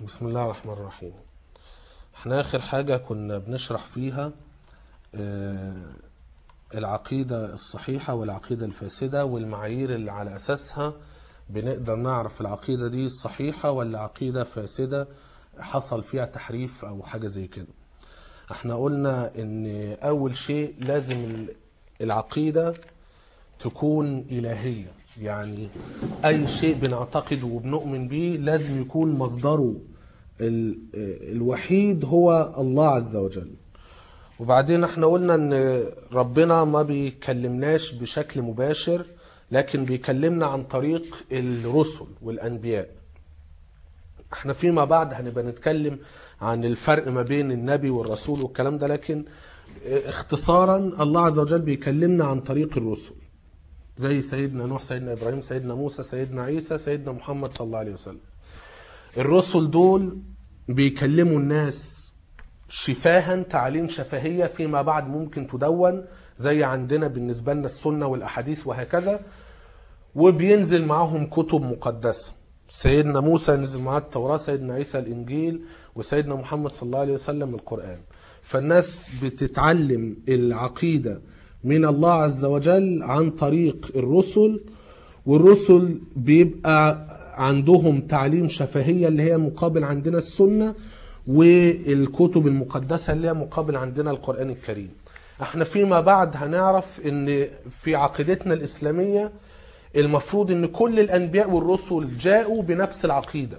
بسم الله الرحمن الرحيم احنا اخر حاجة كنا بنشرح فيها آه، العقيدة الصحيحة والعقيدة الفاسدة والمعايير اللي على اساسها بنقدر نعرف العقيدة دي صحيحة ولا عقيدة فاسدة حصل فيها تحريف او حاجة زي كده احنا قلنا ان اول شيء لازم ال- العقيدة تكون إلهية يعني أي شيء بنعتقده وبنؤمن به لازم يكون مصدره ال- الوحيد هو الله عز وجل وبعدين احنا قلنا ان ربنا ما بيكلمناش بشكل مباشر لكن بيكلمنا عن طريق الرسل والأنبياء احنا فيما بعد هنبقى نتكلم عن الفرق ما بين النبي والرسول والكلام ده لكن اختصارا الله عز وجل بيكلمنا عن طريق الرسل زي سيدنا نوح سيدنا ابراهيم سيدنا موسى سيدنا عيسى سيدنا محمد صلى الله عليه وسلم الرسل دول بيكلموا الناس شفاها تعليم شفهية فيما بعد ممكن تدون زي عندنا بالنسبة لنا السنة والأحاديث وهكذا وبينزل معاهم كتب مقدسة سيدنا موسى نزل معاه التوراة سيدنا عيسى الإنجيل وسيدنا محمد صلى الله عليه وسلم القرآن فالناس بتتعلم العقيدة من الله عز وجل عن طريق الرسل والرسل بيبقى عندهم تعليم شفهية اللي هي مقابل عندنا السنة والكتب المقدسة اللي هي مقابل عندنا القرآن الكريم احنا فيما بعد هنعرف ان في عقيدتنا الإسلامية المفروض ان كل الانبياء والرسل جاءوا بنفس العقيده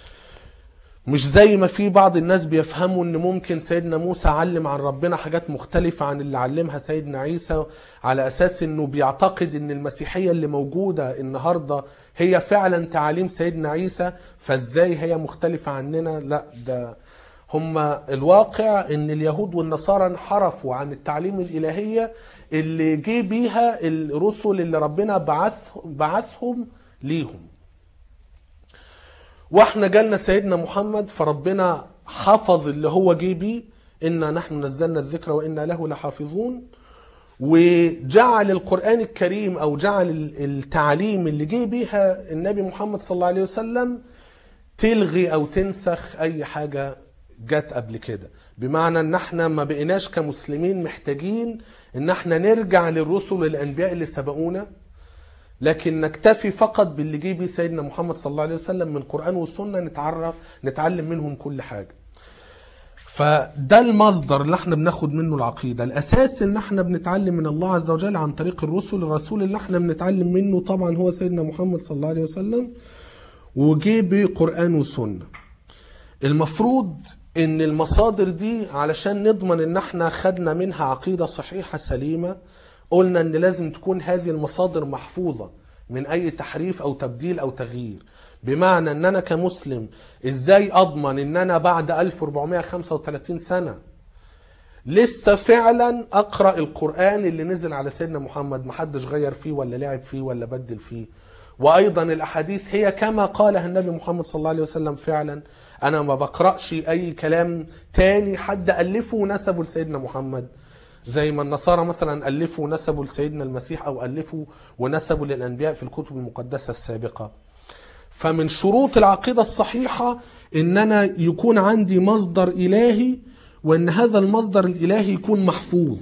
مش زي ما في بعض الناس بيفهموا ان ممكن سيدنا موسى علم عن ربنا حاجات مختلفة عن اللي علمها سيدنا عيسى على اساس انه بيعتقد ان المسيحية اللي موجودة النهاردة هي فعلا تعاليم سيدنا عيسى فازاي هي مختلفة عننا لا ده هما الواقع ان اليهود والنصارى انحرفوا عن التعليم الالهية اللي جه بيها الرسل اللي ربنا بعث بعثهم ليهم واحنا جالنا سيدنا محمد فربنا حفظ اللي هو جه بيه انا نحن نزلنا الذكر وانا له لحافظون وجعل القرآن الكريم او جعل التعليم اللي جه بيها النبي محمد صلى الله عليه وسلم تلغي او تنسخ اي حاجة جت قبل كده بمعنى ان احنا ما بقيناش كمسلمين محتاجين ان احنا نرجع للرسل والانبياء اللي سبقونا لكن نكتفي فقط باللي جه بيه سيدنا محمد صلى الله عليه وسلم من القرآن والسنة نتعرف نتعلم منهم كل حاجة فده المصدر اللي احنا بناخد منه العقيدة الأساس ان احنا بنتعلم من الله عز وجل عن طريق الرسل الرسول اللي احنا بنتعلم منه طبعا هو سيدنا محمد صلى الله عليه وسلم وجه بقرآن وسنة المفروض ان المصادر دي علشان نضمن ان احنا خدنا منها عقيدة صحيحة سليمة قلنا ان لازم تكون هذه المصادر محفوظة من اي تحريف او تبديل او تغيير بمعنى ان انا كمسلم ازاي اضمن ان انا بعد 1435 سنة لسه فعلا اقرأ القرآن اللي نزل على سيدنا محمد محدش غير فيه ولا لعب فيه ولا بدل فيه وايضا الاحاديث هي كما قالها النبي محمد صلى الله عليه وسلم فعلا انا ما بقرأش اي كلام تاني حد الفه ونسبه لسيدنا محمد زي ما النصارى مثلا ألفوا ونسبوا لسيدنا المسيح أو ألفوا ونسبوا للأنبياء في الكتب المقدسة السابقة فمن شروط العقيدة الصحيحة إن أنا يكون عندي مصدر إلهي وإن هذا المصدر الإلهي يكون محفوظ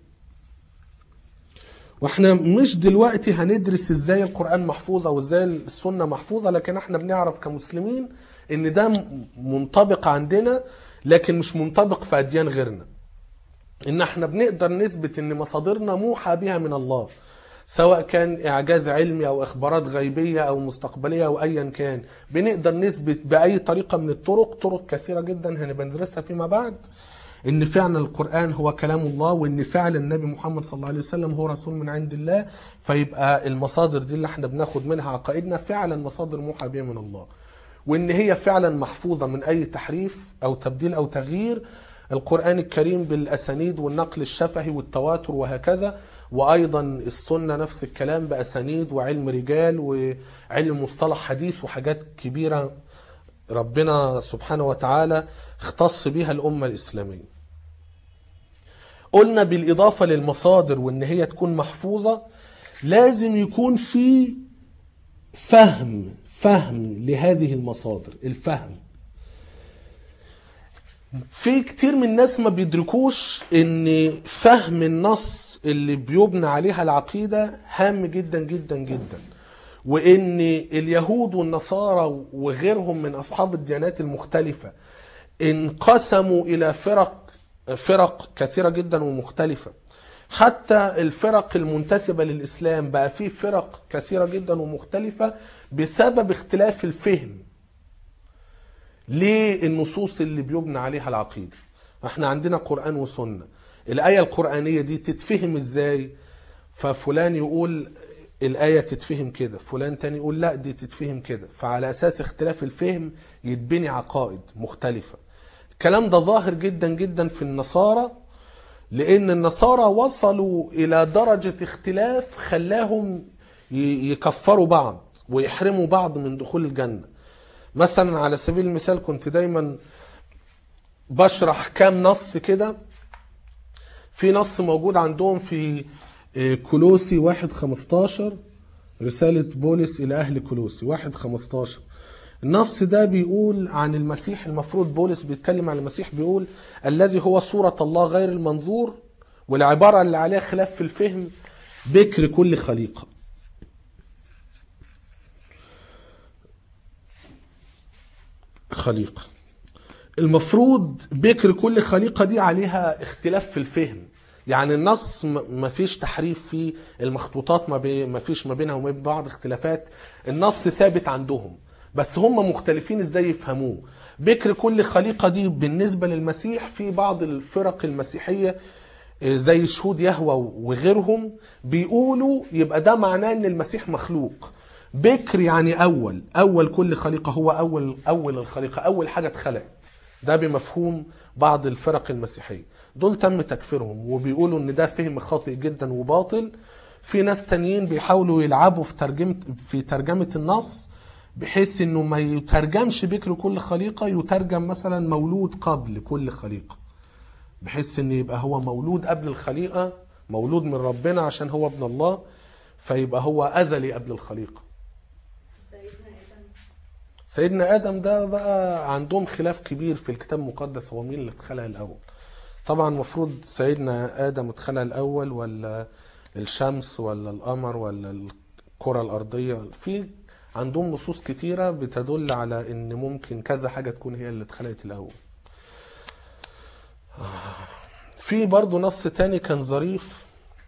واحنا مش دلوقتي هندرس ازاي القرآن محفوظ او ازاي السنة محفوظة لكن احنا بنعرف كمسلمين ان ده منطبق عندنا لكن مش منطبق في اديان غيرنا ان احنا بنقدر نثبت ان مصادرنا موحى بها من الله سواء كان اعجاز علمي او اخبارات غيبيه او مستقبليه او ايا كان بنقدر نثبت باي طريقه من الطرق طرق كثيره جدا هنبقى ندرسها فيما بعد ان فعلا القران هو كلام الله وان فعلا النبي محمد صلى الله عليه وسلم هو رسول من عند الله فيبقى المصادر دي اللي احنا بناخد منها عقائدنا فعلا مصادر موحى بها من الله وان هي فعلا محفوظه من اي تحريف او تبديل او تغيير القرآن الكريم بالأسانيد والنقل الشفهي والتواتر وهكذا وأيضا السنة نفس الكلام بأسانيد وعلم رجال وعلم مصطلح حديث وحاجات كبيرة ربنا سبحانه وتعالى اختص بها الأمة الإسلامية قلنا بالإضافة للمصادر وإن هي تكون محفوظة لازم يكون في فهم فهم لهذه المصادر الفهم في كتير من الناس ما بيدركوش ان فهم النص اللي بيبنى عليها العقيدة هام جدا جدا جدا وان اليهود والنصارى وغيرهم من اصحاب الديانات المختلفة انقسموا الى فرق فرق كثيرة جدا ومختلفة حتى الفرق المنتسبة للإسلام بقى فيه فرق كثيرة جدا ومختلفة بسبب اختلاف الفهم للنصوص اللي بيبنى عليها العقيدة احنا عندنا قرآن وسنة الآية القرآنية دي تتفهم ازاي ففلان يقول الآية تتفهم كده فلان تاني يقول لا دي تتفهم كده فعلى أساس اختلاف الفهم يتبني عقائد مختلفة الكلام ده ظاهر جدا جدا في النصارى لأن النصارى وصلوا إلى درجة اختلاف خلاهم ي- يكفروا بعض ويحرموا بعض من دخول الجنة مثلا على سبيل المثال كنت دايما بشرح كام نص كده في نص موجود عندهم في آه، كولوسي واحد خمستاشر رسالة بولس إلى أهل كولوسي واحد خمستاشر النص ده بيقول عن المسيح المفروض بولس بيتكلم عن المسيح بيقول الذي هو صورة الله غير المنظور والعبارة اللي عليها خلاف في الفهم بكر كل خليقة خليقة المفروض بكر كل خليقة دي عليها اختلاف في الفهم يعني النص م- ما فيش تحريف فيه المخطوطات ما, بي ما فيش ما بينها وما بين بعض اختلافات النص ثابت عندهم بس هم مختلفين ازاي يفهموه بكر كل خليقة دي بالنسبة للمسيح في بعض الفرق المسيحية آه، زي شهود يهوى وغيرهم بيقولوا يبقى ده معناه ان المسيح مخلوق بكر يعني اول اول كل خليقه هو اول اول الخليقه اول حاجه اتخلقت ده بمفهوم بعض الفرق المسيحيه دول تم تكفيرهم وبيقولوا ان ده فهم خاطئ جدا وباطل في ناس تانيين بيحاولوا يلعبوا في ترجمه في ترجمه النص بحيث انه ما يترجمش بكر كل خليقه يترجم مثلا مولود قبل كل خليقه بحيث ان يبقى هو مولود قبل الخليقه مولود من ربنا عشان هو ابن الله فيبقى هو ازلي قبل الخليقه سيدنا آدم سيدنا ادم ده بقى عندهم خلاف كبير في الكتاب المقدس هو مين اللي اتخلق الاول طبعا المفروض سيدنا ادم اتخلق الاول ولا الشمس ولا القمر ولا الكره الارضيه في عندهم نصوص كتيره بتدل على ان ممكن كذا حاجه تكون هي اللي اتخلقت الاول في برضه نص تاني كان ظريف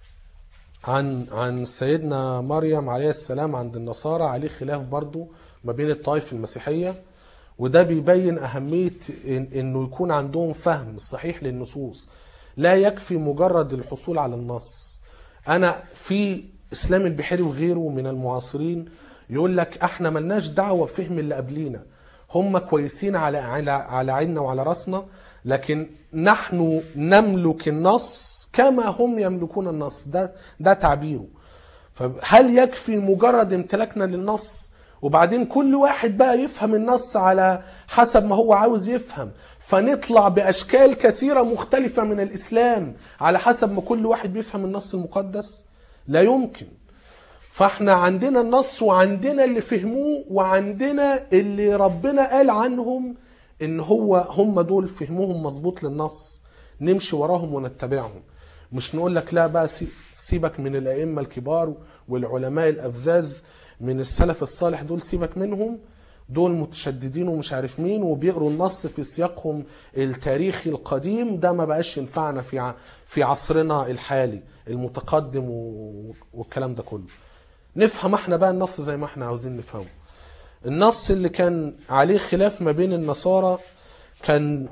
عن عن سيدنا مريم عليه السلام عند النصارى عليه خلاف برضه ما بين الطائف المسيحيه وده بيبين اهميه إن انه يكون عندهم فهم صحيح للنصوص لا يكفي مجرد الحصول على النص انا في اسلام البحيري وغيره من المعاصرين يقول لك احنا ملناش دعوه بفهم اللي قبلينا هم كويسين على على على عيننا وعلى راسنا لكن نحن نملك النص كما هم يملكون النص ده ده تعبيره فهل يكفي مجرد امتلاكنا للنص وبعدين كل واحد بقى يفهم النص على حسب ما هو عاوز يفهم فنطلع بأشكال كثيرة مختلفة من الإسلام على حسب ما كل واحد بيفهم النص المقدس لا يمكن فاحنا عندنا النص وعندنا اللي فهموه وعندنا اللي ربنا قال عنهم ان هو هم دول فهموهم مظبوط للنص نمشي وراهم ونتبعهم مش نقول لك لا بقى سي- سيبك من الائمه الكبار والعلماء الافذاذ من السلف الصالح دول سيبك منهم دول متشددين ومش عارف مين وبيقروا النص في سياقهم التاريخي القديم ده ما بقاش ينفعنا في ع- في عصرنا الحالي المتقدم و- والكلام ده كله نفهم احنا بقى النص زي ما احنا عاوزين نفهمه النص اللي كان عليه خلاف ما بين النصارى كان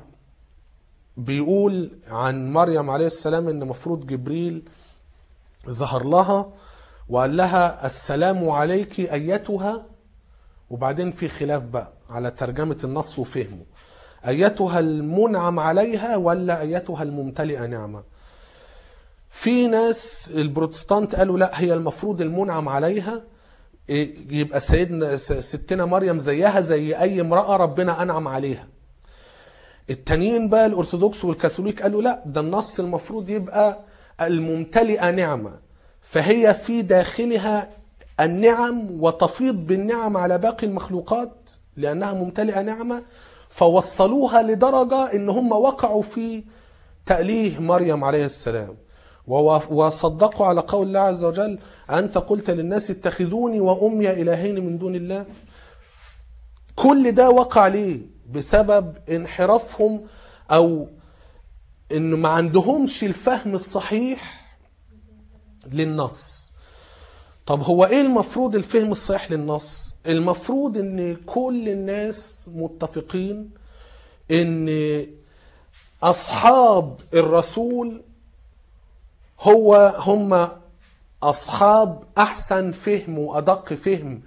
بيقول عن مريم عليه السلام ان مفروض جبريل ظهر لها وقال لها السلام عليك ايتها وبعدين في خلاف بقى على ترجمة النص وفهمه ايتها المنعم عليها ولا ايتها الممتلئة نعمة في ناس البروتستانت قالوا لا هي المفروض المنعم عليها إيه، يبقى سيدنا س- ستنا مريم زيها زي اي امرأة ربنا انعم عليها التانيين بقى الارثوذكس والكاثوليك قالوا لا ده النص المفروض يبقى الممتلئه نعمه فهي في داخلها النعم وتفيض بالنعم على باقي المخلوقات لانها ممتلئه نعمه فوصلوها لدرجة ان هم وقعوا في تأليه مريم عليه السلام وو- وصدقوا على قول الله عز وجل أنت قلت للناس اتخذوني وأمي إلهين من دون الله كل ده وقع ليه بسبب انحرافهم أو إن ما عندهمش الفهم الصحيح للنص طب هو ايه المفروض الفهم الصحيح للنص المفروض ان كل الناس متفقين ان اصحاب الرسول هو هم اصحاب احسن فهم وادق فهم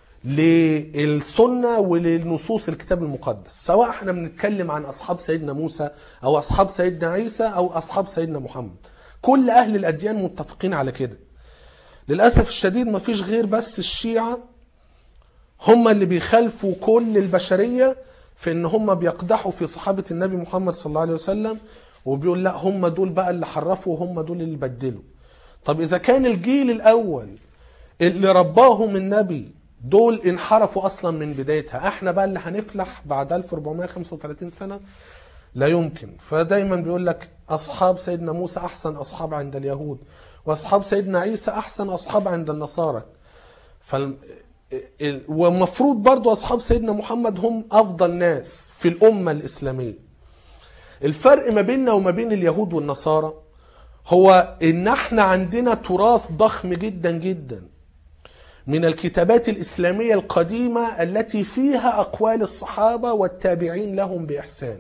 للسنه وللنصوص الكتاب المقدس سواء احنا بنتكلم عن اصحاب سيدنا موسى او اصحاب سيدنا عيسى او اصحاب سيدنا محمد كل اهل الاديان متفقين على كده للاسف الشديد مفيش غير بس الشيعه هم اللي بيخالفوا كل البشريه في ان هم بيقدحوا في صحابه النبي محمد صلى الله عليه وسلم وبيقول لا هم دول بقى اللي حرفوا وهم دول اللي بدلوا طب اذا كان الجيل الاول اللي رباهم النبي دول انحرفوا اصلا من بدايتها احنا بقى اللي هنفلح بعد 1435 سنه لا يمكن فدايما بيقول لك اصحاب سيدنا موسى احسن اصحاب عند اليهود واصحاب سيدنا عيسى احسن اصحاب عند النصارى فال... ال- ومفروض برضو اصحاب سيدنا محمد هم افضل ناس في الامه الاسلاميه الفرق ما بيننا وما بين اليهود والنصارى هو ان احنا عندنا تراث ضخم جدا جدا من الكتابات الاسلاميه القديمه التي فيها اقوال الصحابه والتابعين لهم باحسان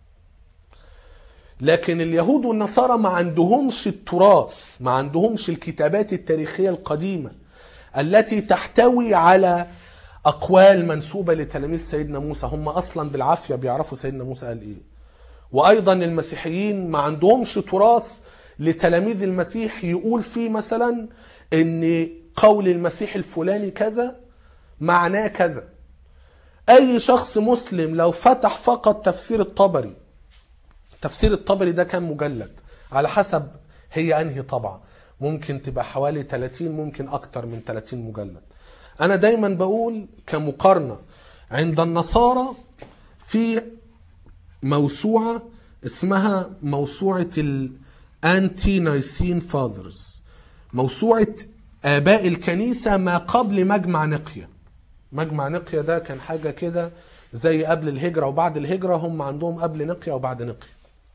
لكن اليهود والنصارى ما عندهمش التراث ما عندهمش الكتابات التاريخيه القديمه التي تحتوي على اقوال منسوبه لتلاميذ سيدنا موسى هم اصلا بالعافيه بيعرفوا سيدنا موسى قال ايه وايضا المسيحيين ما عندهمش تراث لتلاميذ المسيح يقول فيه مثلا ان قول المسيح الفلاني كذا معناه كذا اي شخص مسلم لو فتح فقط تفسير الطبري تفسير الطبري ده كان مجلد على حسب هي انهي طبعه ممكن تبقى حوالي 30 ممكن اكتر من 30 مجلد انا دايما بقول كمقارنه عند النصارى في موسوعه اسمها موسوعه الانتي نايسين فاذرز موسوعه اباء الكنيسه ما قبل مجمع نقيه مجمع نقيه ده كان حاجه كده زي قبل الهجره وبعد الهجره هم عندهم قبل نقيه وبعد نقيه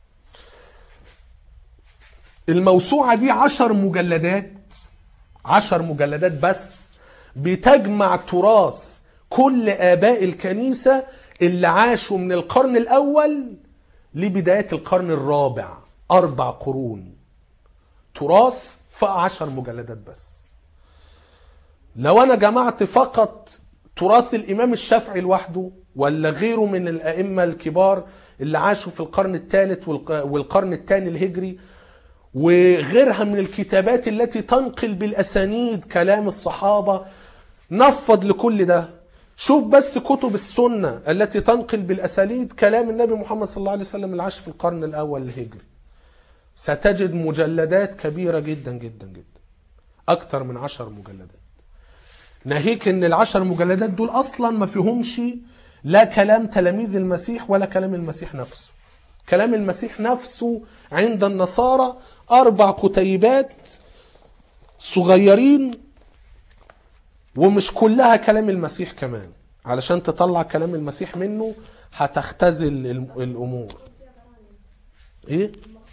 الموسوعة دي عشر مجلدات عشر مجلدات بس بتجمع تراث كل آباء الكنيسة اللي عاشوا من القرن الأول لبداية القرن الرابع أربع قرون تراث في عشر مجلدات بس لو أنا جمعت فقط تراث الإمام الشافعي لوحده ولا غيره من الأئمة الكبار اللي عاشوا في القرن الثالث والق- والقرن الثاني الهجري وغيرها من الكتابات التي تنقل بالاسانيد كلام الصحابه نفض لكل ده شوف بس كتب السنه التي تنقل بالاسانيد كلام النبي محمد صلى الله عليه وسلم اللي عاش في القرن الاول الهجري ستجد مجلدات كبيره جدا جدا جدا اكتر من عشر مجلدات ناهيك ان العشر مجلدات دول اصلا ما فيهمش لا كلام تلاميذ المسيح ولا كلام المسيح نفسه كلام المسيح نفسه عند النصارى اربع كتيبات صغيرين ومش كلها كلام المسيح كمان علشان تطلع كلام المسيح منه هتختزل الم- الامور ايه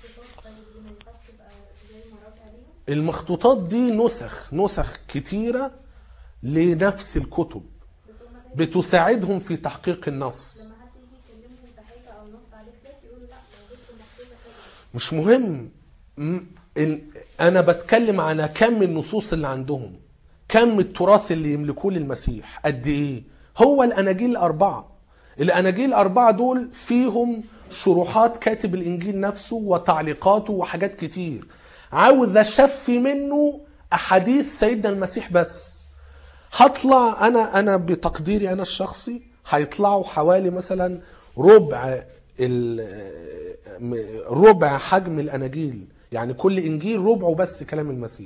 المخطوطات دي نسخ نسخ كتيره لنفس الكتب بتساعدهم في تحقيق النص لما حد يجي يكلمهم في حاجه او نص عليه خلاف يقولوا لا لو جبت مخطوطه كده مش مهم م- ال- انا بتكلم على كم النصوص اللي عندهم كم التراث اللي يملكوه للمسيح قد ايه هو الاناجيل الاربعه الاناجيل الاربعه دول فيهم شروحات كاتب الانجيل نفسه وتعليقاته وحاجات كتير عاوز اشفي منه احاديث سيدنا المسيح بس هطلع انا انا بتقديري انا الشخصي هيطلعوا حوالي مثلا ربع ال- م- ربع حجم الاناجيل يعني كل انجيل ربعه بس كلام المسيح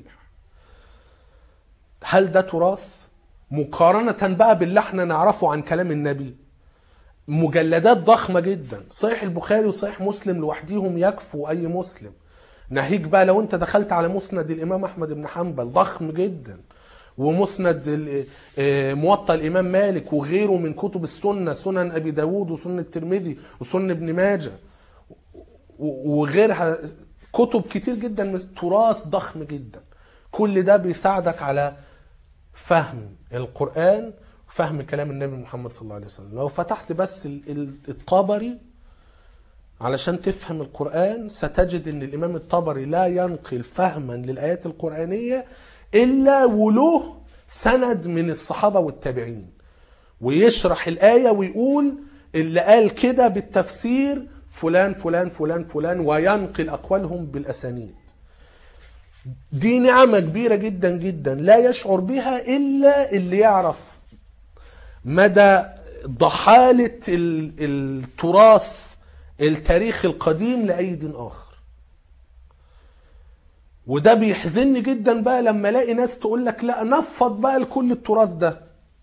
هل ده تراث مقارنة بقى باللي احنا نعرفه عن كلام النبي مجلدات ضخمة جدا صحيح البخاري وصحيح مسلم لوحديهم يكفوا أي مسلم ناهيك بقى لو انت دخلت على مسند الإمام أحمد بن حنبل ضخم جدا ومسند ال- آه، موطأ الإمام مالك وغيره من كتب السنة سنن أبي داود وسنن الترمذي وسنن ابن ماجه و- وغيرها كتب كتير جدا من التراث ضخم جدا كل ده بيساعدك على فهم القرآن وفهم كلام النبي محمد صلى الله عليه وسلم لو فتحت بس ال- ال- الطبري علشان تفهم القرآن ستجد ان الامام الطبري لا ينقل فهما للآيات القرآنية الا وله سند من الصحابة والتابعين ويشرح الآية ويقول اللي قال كده بالتفسير فلان فلان فلان فلان وينقل أقوالهم بالأسانيد دي نعمة كبيرة جدا جدا لا يشعر بها إلا اللي يعرف مدى ضحالة ال- التراث التاريخ القديم لأي دين آخر وده بيحزنني جدا بقى لما الاقي ناس تقول لك لا نفض بقى لكل التراث ده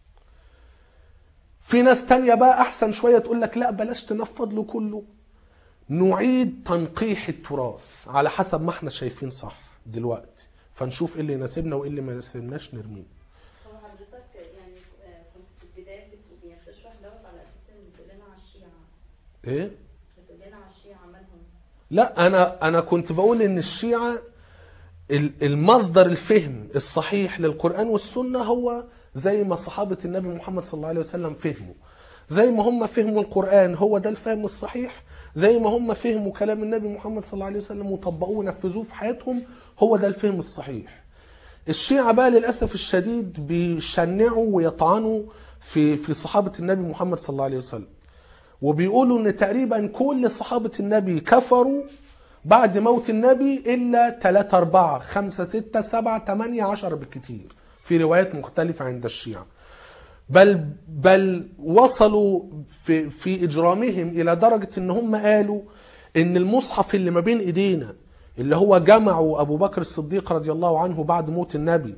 في ناس تانية بقى احسن شوية تقول لك لا بلاش تنفض له كله نعيد تنقيح التراث على حسب ما احنا شايفين صح دلوقتي فنشوف ايه اللي يناسبنا وايه اللي ما يناسبناش نرميه هو حضرتك يعني آه، كنت في البدايه بت- يعني بتشرح دوت على اساس ان بتقول لنا على الشيعه ايه بتقول لنا على الشيعه مالهم لا انا انا كنت بقول ان الشيعة ال- المصدر الفهم الصحيح للقرآن والسنة هو زي ما صحابة النبي محمد صلى الله عليه وسلم فهموا زي ما هم فهموا القرآن هو ده الفهم الصحيح زي ما هم فهموا كلام النبي محمد صلى الله عليه وسلم وطبقوه ونفذوه في حياتهم هو ده الفهم الصحيح الشيعة بقى للأسف الشديد بيشنعوا ويطعنوا في في صحابة النبي محمد صلى الله عليه وسلم وبيقولوا ان تقريبا كل صحابة النبي كفروا بعد موت النبي الا 3 4 5 6 7 8 10 بالكتير في روايات مختلفة عند الشيعة بل بل وصلوا في في اجرامهم الى درجة ان هم قالوا ان المصحف اللي ما بين ايدينا اللي هو جمعه ابو بكر الصديق رضي الله عنه بعد موت النبي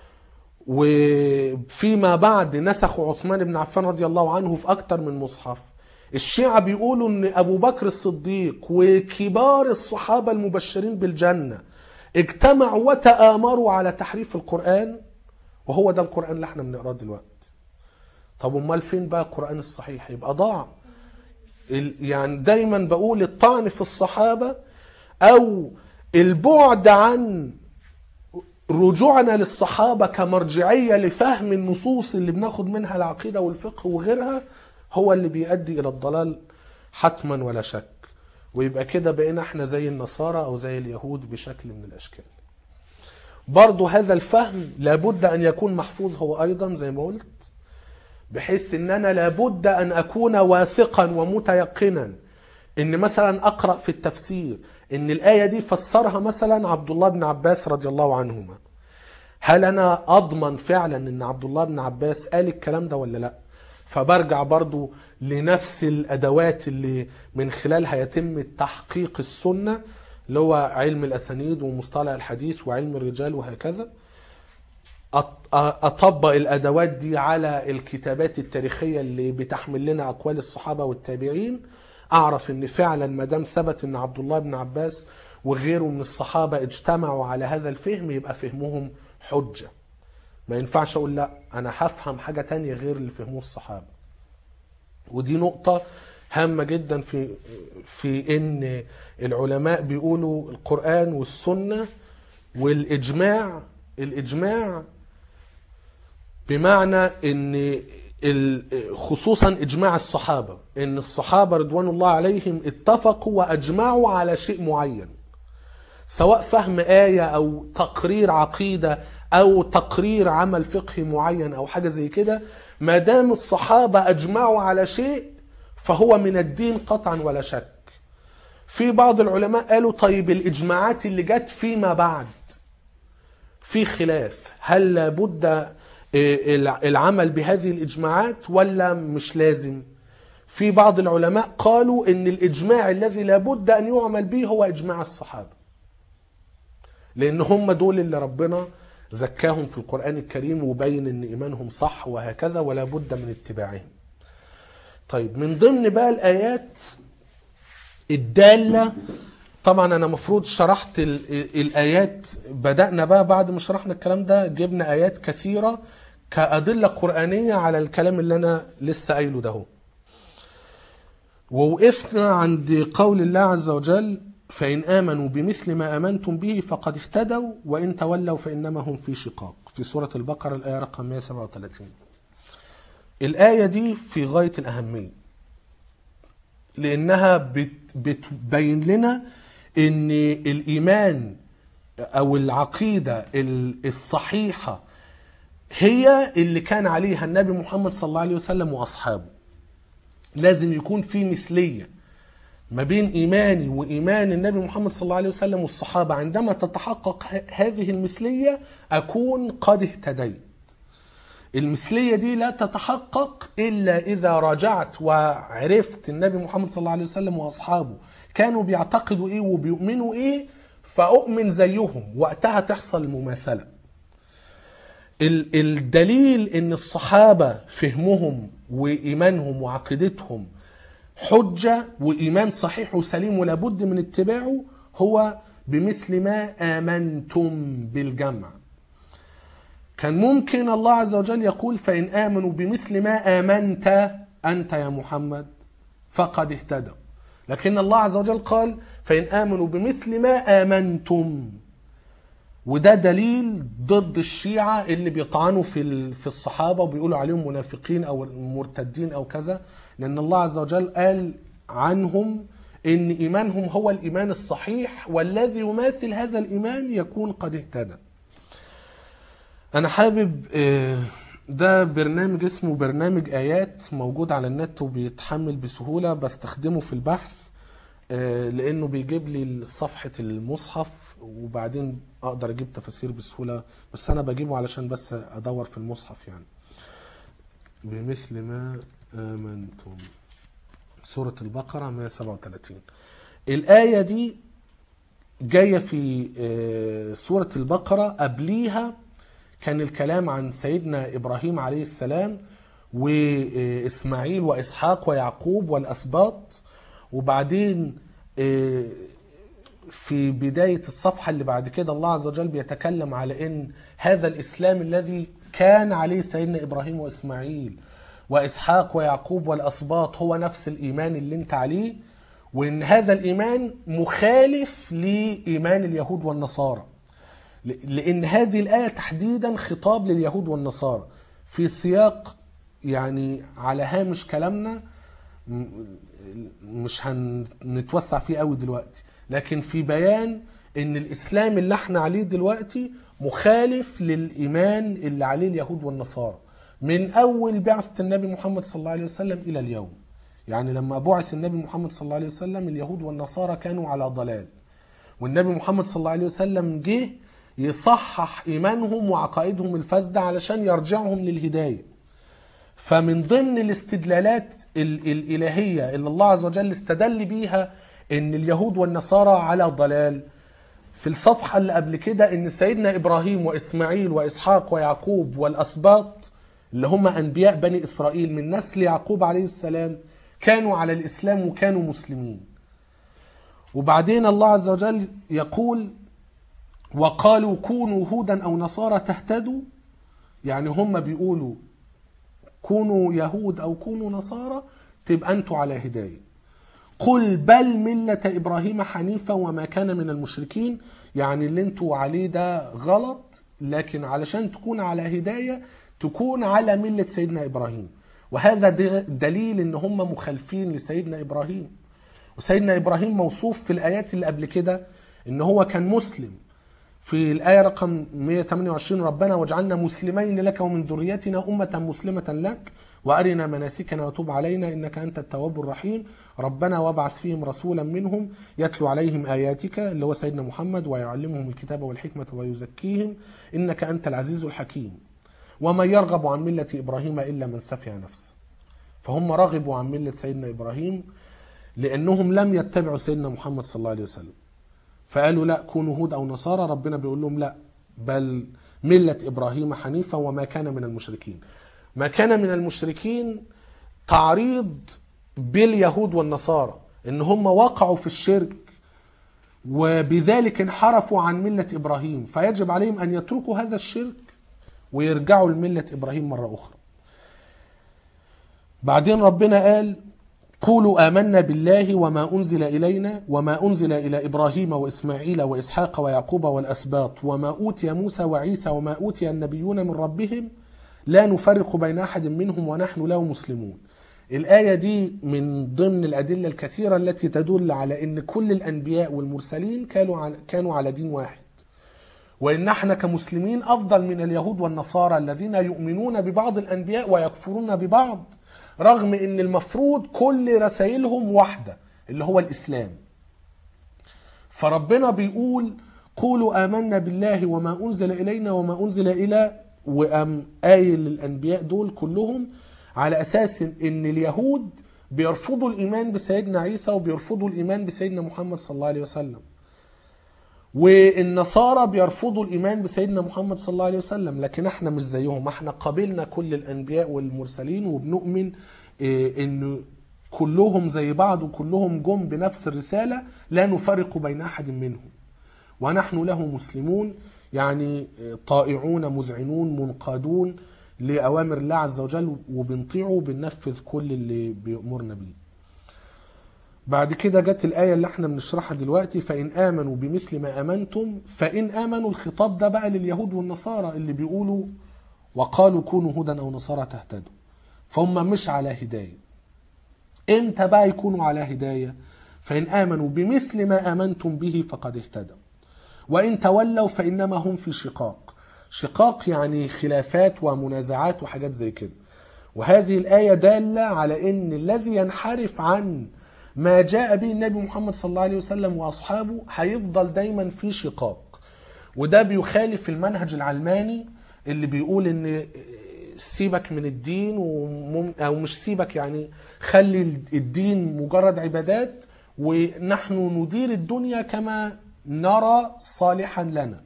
وفيما بعد نسخوا عثمان بن عفان رضي الله عنه في أكتر من مصحف الشيعة بيقولوا ان ابو بكر الصديق وكبار الصحابة المبشرين بالجنة اجتمعوا وتآمروا على تحريف القرآن وهو ده القرآن اللي احنا بنقراه دلوقتي طب امال فين بقى القرآن الصحيح يبقى ضاع ال- يعني دايما بقول الطعن في الصحابة او البعد عن رجوعنا للصحابة كمرجعية لفهم النصوص اللي بناخد منها العقيدة والفقه وغيرها هو اللي بيؤدي إلى الضلال حتما ولا شك ويبقى كده بقينا احنا زي النصارى أو زي اليهود بشكل من الأشكال برضو هذا الفهم لابد أن يكون محفوظ هو أيضا زي ما قلت بحيث ان انا لابد ان اكون واثقا ومتيقنا ان مثلا اقرا في التفسير ان الايه دي فسرها مثلا عبد الله بن عباس رضي الله عنهما هل انا اضمن فعلا ان عبد الله بن عباس قال الكلام ده ولا لا فبرجع برضو لنفس الادوات اللي من خلالها يتم تحقيق السنه اللي هو علم الاسانيد ومصطلح الحديث وعلم الرجال وهكذا أط- اطبق الادوات دي على الكتابات التاريخيه اللي بتحمل لنا اقوال الصحابه والتابعين اعرف ان فعلا ما دام ثبت ان عبد الله بن عباس وغيره من الصحابه اجتمعوا على هذا الفهم يبقى فهمهم حجه ما ينفعش اقول لا انا هفهم حاجه تانية غير اللي فهموه الصحابه ودي نقطه هامه جدا في في ان العلماء بيقولوا القران والسنه والاجماع الاجماع بمعنى ان ال- خصوصا اجماع الصحابه ان الصحابه رضوان الله عليهم اتفقوا واجمعوا على شيء معين سواء فهم ايه او تقرير عقيده او تقرير عمل فقهي معين او حاجه زي كده ما دام الصحابه اجمعوا على شيء فهو من الدين قطعا ولا شك في بعض العلماء قالوا طيب الاجماعات اللي جت فيما بعد في خلاف هل لابد العمل بهذه الإجماعات ولا مش لازم في بعض العلماء قالوا ان الإجماع الذي لابد أن يعمل به هو إجماع الصحابة لأن هم دول اللي ربنا زكاهم في القرآن الكريم وبين ان إيمانهم صح وهكذا ولا بد من اتباعهم طيب من ضمن بقى الآيات الدالة طبعا أنا مفروض شرحت ال- ال- الآيات بدأنا بقى بعد ما شرحنا الكلام ده جبنا آيات كثيرة كأدلة قرآنية على الكلام اللي أنا لسه قايله ده هو. ووقفنا عند قول الله عز وجل فإن آمنوا بمثل ما آمنتم به فقد اهتدوا وإن تولوا فإنما هم في شقاق في سورة البقرة الآية رقم 137 الآية دي في غاية الأهمية لأنها بت- بتبين لنا إن الإيمان أو العقيدة ال- الصحيحة هي اللي كان عليها النبي محمد صلى الله عليه وسلم وأصحابه لازم يكون في مثلية ما بين إيماني وإيمان النبي محمد صلى الله عليه وسلم والصحابة عندما تتحقق ه- هذه المثلية أكون قد اهتديت المثلية دي لا تتحقق إلا إذا رجعت وعرفت النبي محمد صلى الله عليه وسلم وأصحابه كانوا بيعتقدوا إيه وبيؤمنوا إيه فأؤمن زيهم وقتها تحصل المماثلة ال- الدليل ان الصحابة فهمهم وإيمانهم وعقيدتهم حجة وإيمان صحيح وسليم ولابد من اتباعه هو بمثل ما آمنتم بالجمع كان ممكن الله عز وجل يقول فإن آمنوا بمثل ما آمنت أنت يا محمد فقد اهتدوا لكن الله عز وجل قال فإن آمنوا بمثل ما آمنتم وده دليل ضد الشيعة اللي بيطعنوا في ال- في الصحابة وبيقولوا عليهم منافقين أو مرتدين أو كذا لأن الله عز وجل قال عنهم إن إيمانهم هو الإيمان الصحيح والذي يماثل هذا الإيمان يكون قد اهتدى أنا حابب آه، ده برنامج اسمه برنامج آيات موجود على النت وبيتحمل بسهولة بستخدمه في البحث آه، لأنه بيجيب لي صفحة المصحف وبعدين أقدر أجيب تفاسير بسهولة بس أنا بجيبه علشان بس أدور في المصحف يعني بمثل ما آمنتم سورة البقرة 137 الآية دي جاية في آه، سورة البقرة قبليها كان الكلام عن سيدنا إبراهيم عليه السلام وإسماعيل وإسحاق ويعقوب والأسباط وبعدين آه، في بداية الصفحة اللي بعد كده الله عز وجل بيتكلم على ان هذا الاسلام الذي كان عليه سيدنا ابراهيم واسماعيل واسحاق ويعقوب والاسباط هو نفس الايمان اللي انت عليه وان هذا الايمان مخالف لايمان اليهود والنصارى ل- لان هذه الايه تحديدا خطاب لليهود والنصارى في سياق يعني على هامش كلامنا م- مش هنتوسع فيه قوي دلوقتي لكن في بيان ان الاسلام اللي احنا عليه دلوقتي مخالف للايمان اللي عليه اليهود والنصارى من اول بعثة النبي محمد صلى الله عليه وسلم الى اليوم يعني لما بعث النبي محمد صلى الله عليه وسلم اليهود والنصارى كانوا على ضلال والنبي محمد صلى الله عليه وسلم جه يصحح ايمانهم وعقائدهم الفاسده علشان يرجعهم للهدايه فمن ضمن الاستدلالات ال- الإلهية اللي الله عز وجل استدل بيها ان اليهود والنصارى على ضلال في الصفحة اللي قبل كده ان سيدنا ابراهيم واسماعيل واسحاق ويعقوب والاسباط اللي هم انبياء بني اسرائيل من نسل يعقوب عليه السلام كانوا على الاسلام وكانوا مسلمين وبعدين الله عز وجل يقول وقالوا كونوا هودا او نصارى تهتدوا يعني هم بيقولوا كونوا يهود او كونوا نصارى تبقى انتوا على هدايه قل بل ملة ابراهيم حنيفا وما كان من المشركين يعني اللي انتوا عليه ده غلط لكن علشان تكون على هدايه تكون على مله سيدنا ابراهيم وهذا د- دليل ان هم مخالفين لسيدنا ابراهيم وسيدنا ابراهيم موصوف في الايات اللي قبل كده ان هو كان مسلم في الآية رقم 128 ربنا واجعلنا مسلمين لك ومن ذريتنا أمة مسلمة لك وأرنا مناسكنا وتوب علينا إنك أنت التواب الرحيم ربنا وابعث فيهم رسولا منهم يتلو عليهم آياتك اللي هو سيدنا محمد ويعلمهم الكتاب والحكمة ويزكيهم إنك أنت العزيز الحكيم ومن يرغب عن ملة إبراهيم إلا من سفه نفسه فهم رغبوا عن ملة سيدنا إبراهيم لأنهم لم يتبعوا سيدنا محمد صلى الله عليه وسلم فقالوا لا كونوا هود او نصارى ربنا بيقول لهم لا بل مله ابراهيم حنيفا وما كان من المشركين ما كان من المشركين تعريض باليهود والنصارى ان هم وقعوا في الشرك وبذلك انحرفوا عن ملة ابراهيم فيجب عليهم ان يتركوا هذا الشرك ويرجعوا لملة ابراهيم مرة اخرى بعدين ربنا قال قولوا آمنا بالله وما أنزل إلينا وما أنزل إلى إبراهيم وإسماعيل وإسحاق ويعقوب والأسباط وما أوتي موسى وعيسى وما أوتي النبيون من ربهم لا نفرق بين أحد منهم ونحن له مسلمون الآية دي من ضمن الأدلة الكثيرة التي تدل على أن كل الأنبياء والمرسلين كانوا على, كانوا على دين واحد وإن احنا كمسلمين أفضل من اليهود والنصارى الذين يؤمنون ببعض الأنبياء ويكفرون ببعض رغم ان المفروض كل رسائلهم واحده اللي هو الاسلام فربنا بيقول قولوا امنا بالله وما انزل الينا وما انزل الى وام قايل للانبياء دول كلهم على اساس ان اليهود بيرفضوا الايمان بسيدنا عيسى وبيرفضوا الايمان بسيدنا محمد صلى الله عليه وسلم والنصارى بيرفضوا الايمان بسيدنا محمد صلى الله عليه وسلم لكن احنا مش زيهم احنا قابلنا كل الانبياء والمرسلين وبنؤمن إيه، ان كلهم زي بعض وكلهم جم بنفس الرساله لا نفرق بين احد منهم ونحن له مسلمون يعني إيه، طائعون مذعنون منقادون لاوامر الله عز وجل وبنطيعه وبننفذ كل اللي بيامرنا بيه بعد كده جت الآية اللي احنا بنشرحها دلوقتي فإن آمنوا بمثل ما آمنتم فإن آمنوا الخطاب ده بقى لليهود والنصارى اللي بيقولوا وقالوا كونوا هدى أو نصارى تهتدوا فهم مش على هداية امتى بقى يكونوا على هداية فإن آمنوا بمثل ما آمنتم به فقد اهتدوا وإن تولوا فإنما هم في شقاق شقاق يعني خلافات ومنازعات وحاجات زي كده وهذه الآية دالة على أن الذي ينحرف عن ما جاء به النبي محمد صلى الله عليه وسلم وأصحابه هيفضل دايما في شقاق وده بيخالف المنهج العلماني اللي بيقول ان سيبك من الدين ومم او مش سيبك يعني خلي الدين مجرد عبادات ونحن ندير الدنيا كما نرى صالحا لنا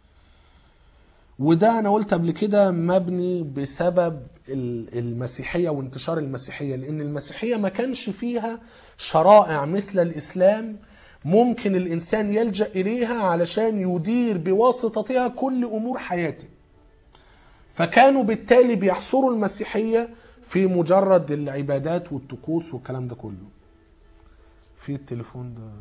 وده انا قلت قبل كده مبني بسبب ال- المسيحيه وانتشار المسيحيه لان المسيحيه ما كانش فيها شرائع مثل الاسلام ممكن الانسان يلجا اليها علشان يدير بواسطتها كل امور حياته فكانوا بالتالي بيحصروا المسيحيه في مجرد العبادات والطقوس والكلام ده كله في التليفون ده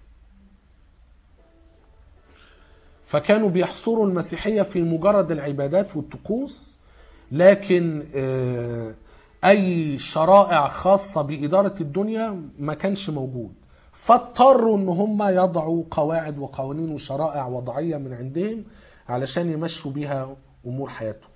فكانوا بيحصروا المسيحية في مجرد العبادات والطقوس لكن آه، أي شرائع خاصة بإدارة الدنيا ما كانش موجود فاضطروا ان هم يضعوا قواعد وقوانين وشرائع وضعية من عندهم علشان يمشوا بيها أمور حياتهم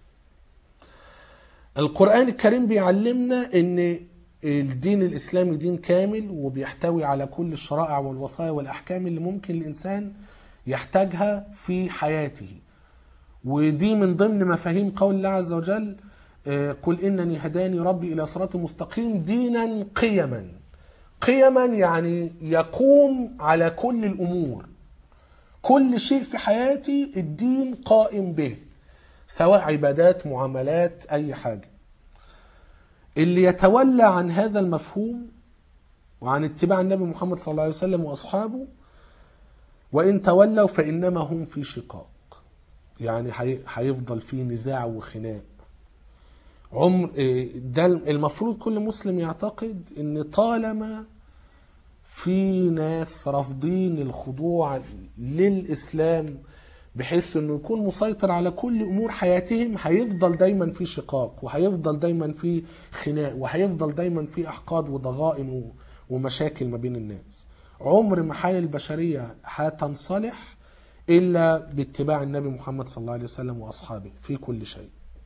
القرآن الكريم بيعلمنا ان الدين الإسلامي دين كامل وبيحتوي على كل الشرائع والوصايا والأحكام اللي ممكن الإنسان يحتاجها في حياته ودي من ضمن مفاهيم قول الله عز وجل آه، قل إنني هداني ربي إلى صراط مستقيم دينا قيما قيما يعني يقوم على كل الأمور كل شيء في حياتي الدين قائم به سواء عبادات معاملات أي حاجة اللي يتولى عن هذا المفهوم وعن اتباع النبي محمد صلى الله عليه وسلم وأصحابه وإن تولوا فإنما هم في شقاق يعني هي- هيفضل في نزاع وخناق عمر إيه، ده المفروض كل مسلم يعتقد ان طالما في ناس رافضين الخضوع للإسلام بحيث انه يكون مسيطر على كل امور حياتهم هيفضل دايما في شقاق وهيفضل دايما في خناق وهيفضل دايما في احقاد وضغائن و- ومشاكل ما بين الناس عمر ما حال البشرية هتنصلح إلا باتباع النبي محمد صلى الله عليه وسلم وأصحابه في كل شيء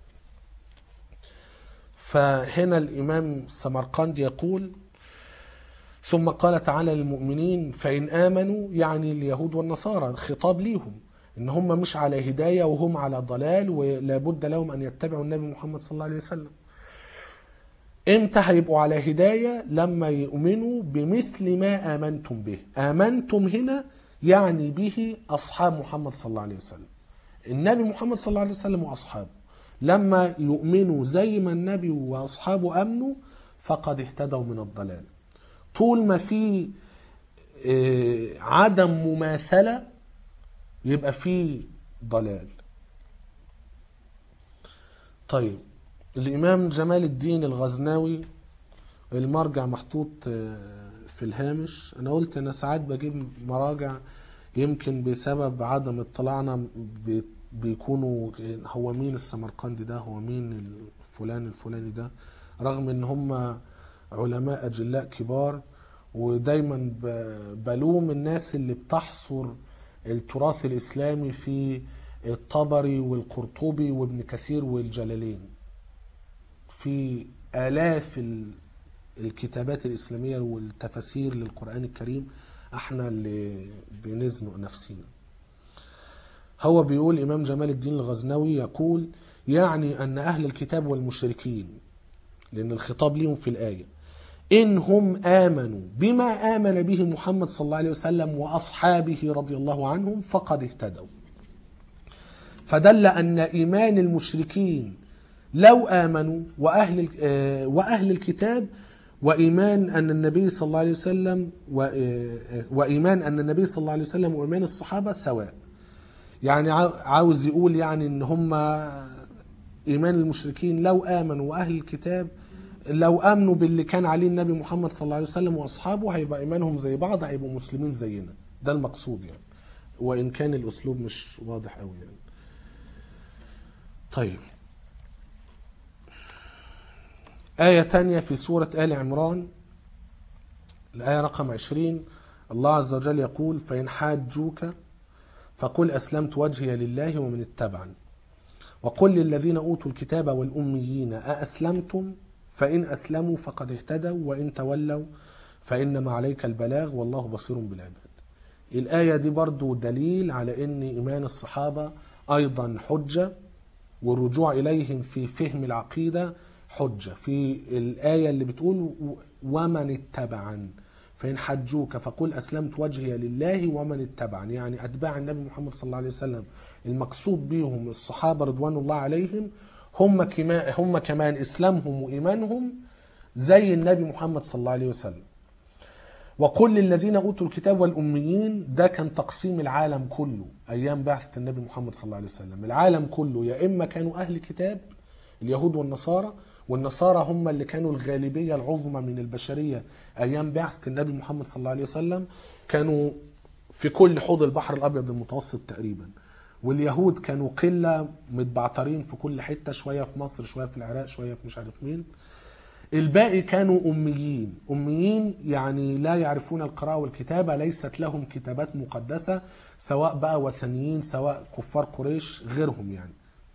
فهنا الإمام السمرقند يقول ثم قال تعالى للمؤمنين فإن آمنوا يعني اليهود والنصارى الخطاب ليهم إن هم مش على هداية وهم على ضلال ولا بد لهم أن يتبعوا النبي محمد صلى الله عليه وسلم امتى هيبقوا على هداية لما يؤمنوا بمثل ما آمنتم به آمنتم هنا يعني به أصحاب محمد صلى الله عليه وسلم النبي محمد صلى الله عليه وسلم وأصحابه لما يؤمنوا زي ما النبي وأصحابه أمنوا فقد اهتدوا من الضلال طول ما في آه، عدم مماثلة يبقى في ضلال طيب الإمام جمال الدين الغزناوي المرجع محطوط آه، في الهامش أنا قلت أنا ساعات بجيب مراجع يمكن بسبب عدم اطلاعنا بي- بيكونوا هو مين السمرقندي ده هو مين الفلان الفلاني ده رغم ان هم علماء اجلاء كبار ودايما ب- بلوم الناس اللي بتحصر التراث الاسلامي في الطبري والقرطبي وابن كثير والجلالين في آلاف ال- الكتابات الإسلامية والتفاسير للقرآن الكريم احنا اللي بنزنق نفسينا هو بيقول إمام جمال الدين الغزنوي يقول يعني أن أهل الكتاب والمشركين لأن الخطاب ليهم في الآية إن هم آمنوا بما آمن به محمد صلى الله عليه وسلم وأصحابه رضي الله عنهم فقد اهتدوا فدل أن إيمان المشركين لو آمنوا وأهل ال- آه، وأهل الكتاب وإيمان أن النبي صلى الله عليه وسلم و- آه، وإيمان أن النبي صلى الله عليه وسلم وإيمان الصحابة سواء يعني عاو- عاوز يقول يعني ان هم ايمان المشركين لو امنوا واهل الكتاب لو امنوا باللي كان عليه النبي محمد صلى الله عليه وسلم واصحابه هيبقى ايمانهم زي بعض هيبقوا مسلمين زينا ده المقصود يعني وان كان الاسلوب مش واضح قوي يعني طيب آية تانية في سورة آل عمران الآية رقم 20 الله عز وجل يقول فإن حاجوك فقل أسلمت وجهي لله ومن اتبعني وقل للذين أوتوا الكتاب والأميين أأسلمتم فإن أسلموا فقد اهتدوا وإن تولوا فإنما عليك البلاغ والله بصير بالعباد الآية دي برضو دليل على أن إيمان الصحابة أيضا حجة والرجوع إليهم في فهم العقيدة حجة في الآية اللي بتقول ومن اتبعن فإن حجوك فقل أسلمت وجهي لله ومن اتبعني يعني أتباع النبي محمد صلى الله عليه وسلم المقصود بهم الصحابة رضوان الله عليهم هم كما هم كمان إسلامهم وإيمانهم زي النبي محمد صلى الله عليه وسلم وقل للذين اوتوا الكتاب والاميين ده كان تقسيم العالم كله ايام بعثه النبي محمد صلى الله عليه وسلم العالم كله يا اما كانوا اهل كتاب اليهود والنصارى والنصارى هم اللي كانوا الغالبيه العظمى من البشريه ايام بعثه النبي محمد صلى الله عليه وسلم كانوا في كل حوض البحر الابيض المتوسط تقريبا واليهود كانوا قله متبعترين في كل حته شويه في مصر شويه في العراق شويه في مش عارف مين الباقي كانوا أميين أميين يعني لا يعرفون القراءة والكتابة ليست لهم كتابات مقدسة سواء بقى وثنيين سواء كفار قريش غيرهم يعني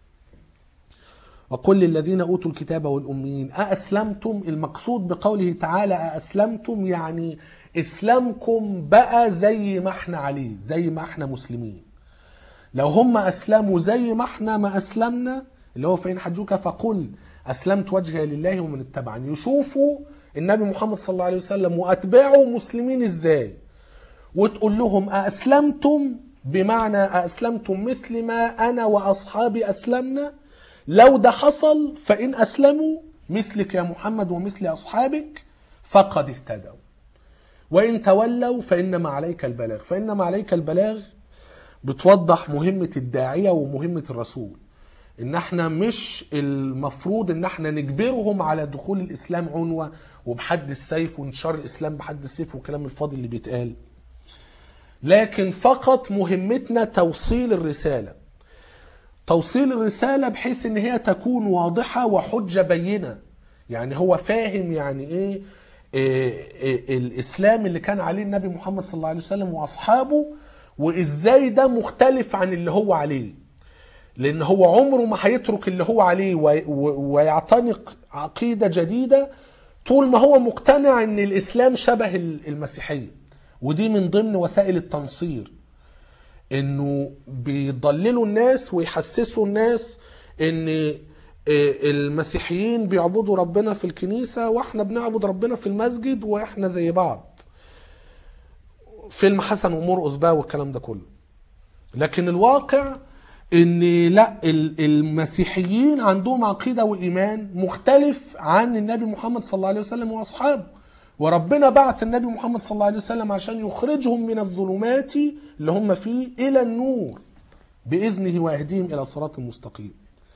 وقل للذين أوتوا الكتاب والأميين أأسلمتم المقصود بقوله تعالى أأسلمتم يعني إسلامكم بقى زي ما احنا عليه زي ما احنا مسلمين لو هم أسلموا زي ما احنا ما أسلمنا اللي هو فإن حجوك فقل أسلمت وجهي لله ومن اتبعني يشوفوا النبي محمد صلى الله عليه وسلم وأتباعه مسلمين إزاي وتقول لهم أسلمتم بمعنى أسلمتم مثل ما أنا وأصحابي أسلمنا لو ده حصل فإن أسلموا مثلك يا محمد ومثل أصحابك فقد اهتدوا وإن تولوا فإنما عليك البلاغ فإنما عليك البلاغ بتوضح مهمة الداعية ومهمة الرسول ان احنا مش المفروض ان احنا نجبرهم على دخول الاسلام عنوة وبحد السيف وانتشار الاسلام بحد السيف والكلام الفاضي اللي بيتقال لكن فقط مهمتنا توصيل الرسالة توصيل الرسالة بحيث ان هي تكون واضحة وحجة بينة يعني هو فاهم يعني ايه, إيه, إيه الاسلام اللي كان عليه النبي محمد صلى الله عليه وسلم واصحابه وازاي ده مختلف عن اللي هو عليه لان هو عمره ما هيترك اللي هو عليه وي- و- ويعتنق عقيده جديده طول ما هو مقتنع ان الاسلام شبه ال- المسيحيه ودي من ضمن وسائل التنصير انه بيضللوا الناس ويحسسوا الناس ان آه، المسيحيين بيعبدوا ربنا في الكنيسه واحنا بنعبد ربنا في المسجد واحنا زي بعض فيلم حسن ومرقص بقى والكلام ده كله لكن الواقع ان لا ال- المسيحيين عندهم عقيده وايمان مختلف عن النبي محمد صلى الله عليه وسلم واصحابه وربنا بعث النبي محمد صلى الله عليه وسلم عشان يخرجهم من الظلمات اللي هم فيه الى النور باذنه ويهديهم الى صراط مستقيم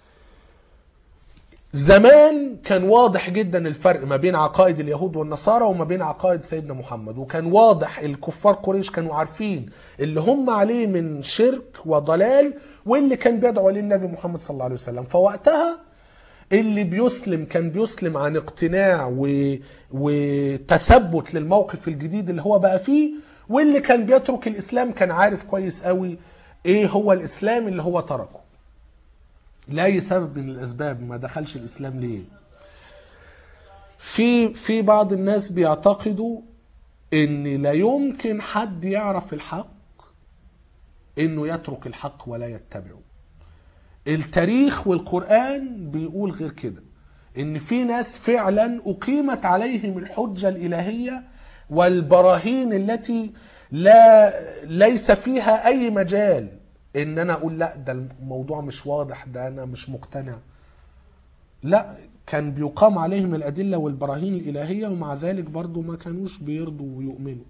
زمان كان واضح جدا الفرق ما بين عقائد اليهود والنصارى وما بين عقائد سيدنا محمد وكان واضح الكفار قريش كانوا عارفين اللي هم عليه من شرك وضلال واللي كان بيدعو عليه النبي محمد صلى الله عليه وسلم فوقتها اللي بيسلم كان بيسلم عن اقتناع و... وتثبت للموقف الجديد اللي هو بقى فيه واللي كان بيترك الاسلام كان عارف كويس قوي ايه هو الاسلام اللي هو تركه لاي سبب من الاسباب ما دخلش الاسلام ليه في في بعض الناس بيعتقدوا ان لا يمكن حد يعرف الحق انه يترك الحق ولا يتبعه التاريخ والقرآن بيقول غير كده ان في ناس فعلا اقيمت عليهم الحجة الالهية والبراهين التي لا ليس فيها اي مجال ان انا اقول لا ده الموضوع مش واضح ده انا مش مقتنع لا كان بيقام عليهم الادله والبراهين الالهيه ومع ذلك برضو ما كانوش بيرضوا ويؤمنوا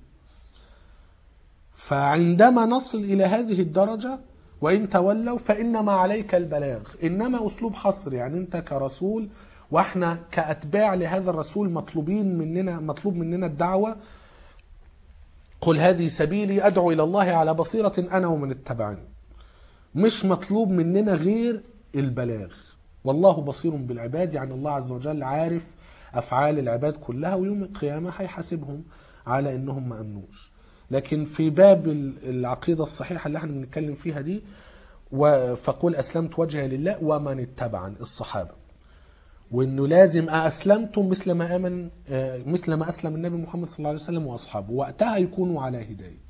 فعندما نصل الى هذه الدرجه وان تولوا فانما عليك البلاغ انما اسلوب حصر يعني انت كرسول واحنا كاتباع لهذا الرسول مطلوبين مننا مطلوب مننا الدعوه قل هذه سبيلي ادعو الى الله على بصيره انا ومن اتبعني مش مطلوب مننا غير البلاغ والله بصير بالعباد يعني الله عز وجل عارف افعال العباد كلها ويوم القيامه هيحاسبهم على انهم ما امنوش لكن في باب ال- العقيده الصحيحه اللي احنا بنتكلم فيها دي و- فقل اسلمت وجهي لله ومن اتبعني الصحابه وانه لازم اسلمتم مثل ما امن آه، مثل ما اسلم النبي محمد صلى الله عليه وسلم واصحابه وقتها يكونوا على هدايه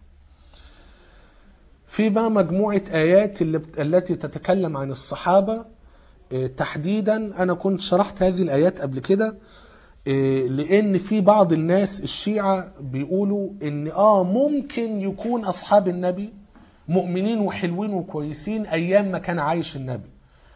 في بقى مجموعة آيات اللي بت... التي تتكلم عن الصحابة آه، تحديدا أنا كنت شرحت هذه الآيات قبل كده آه، لأن في بعض الناس الشيعة بيقولوا إن آه ممكن يكون أصحاب النبي مؤمنين وحلوين وكويسين أيام ما كان عايش النبي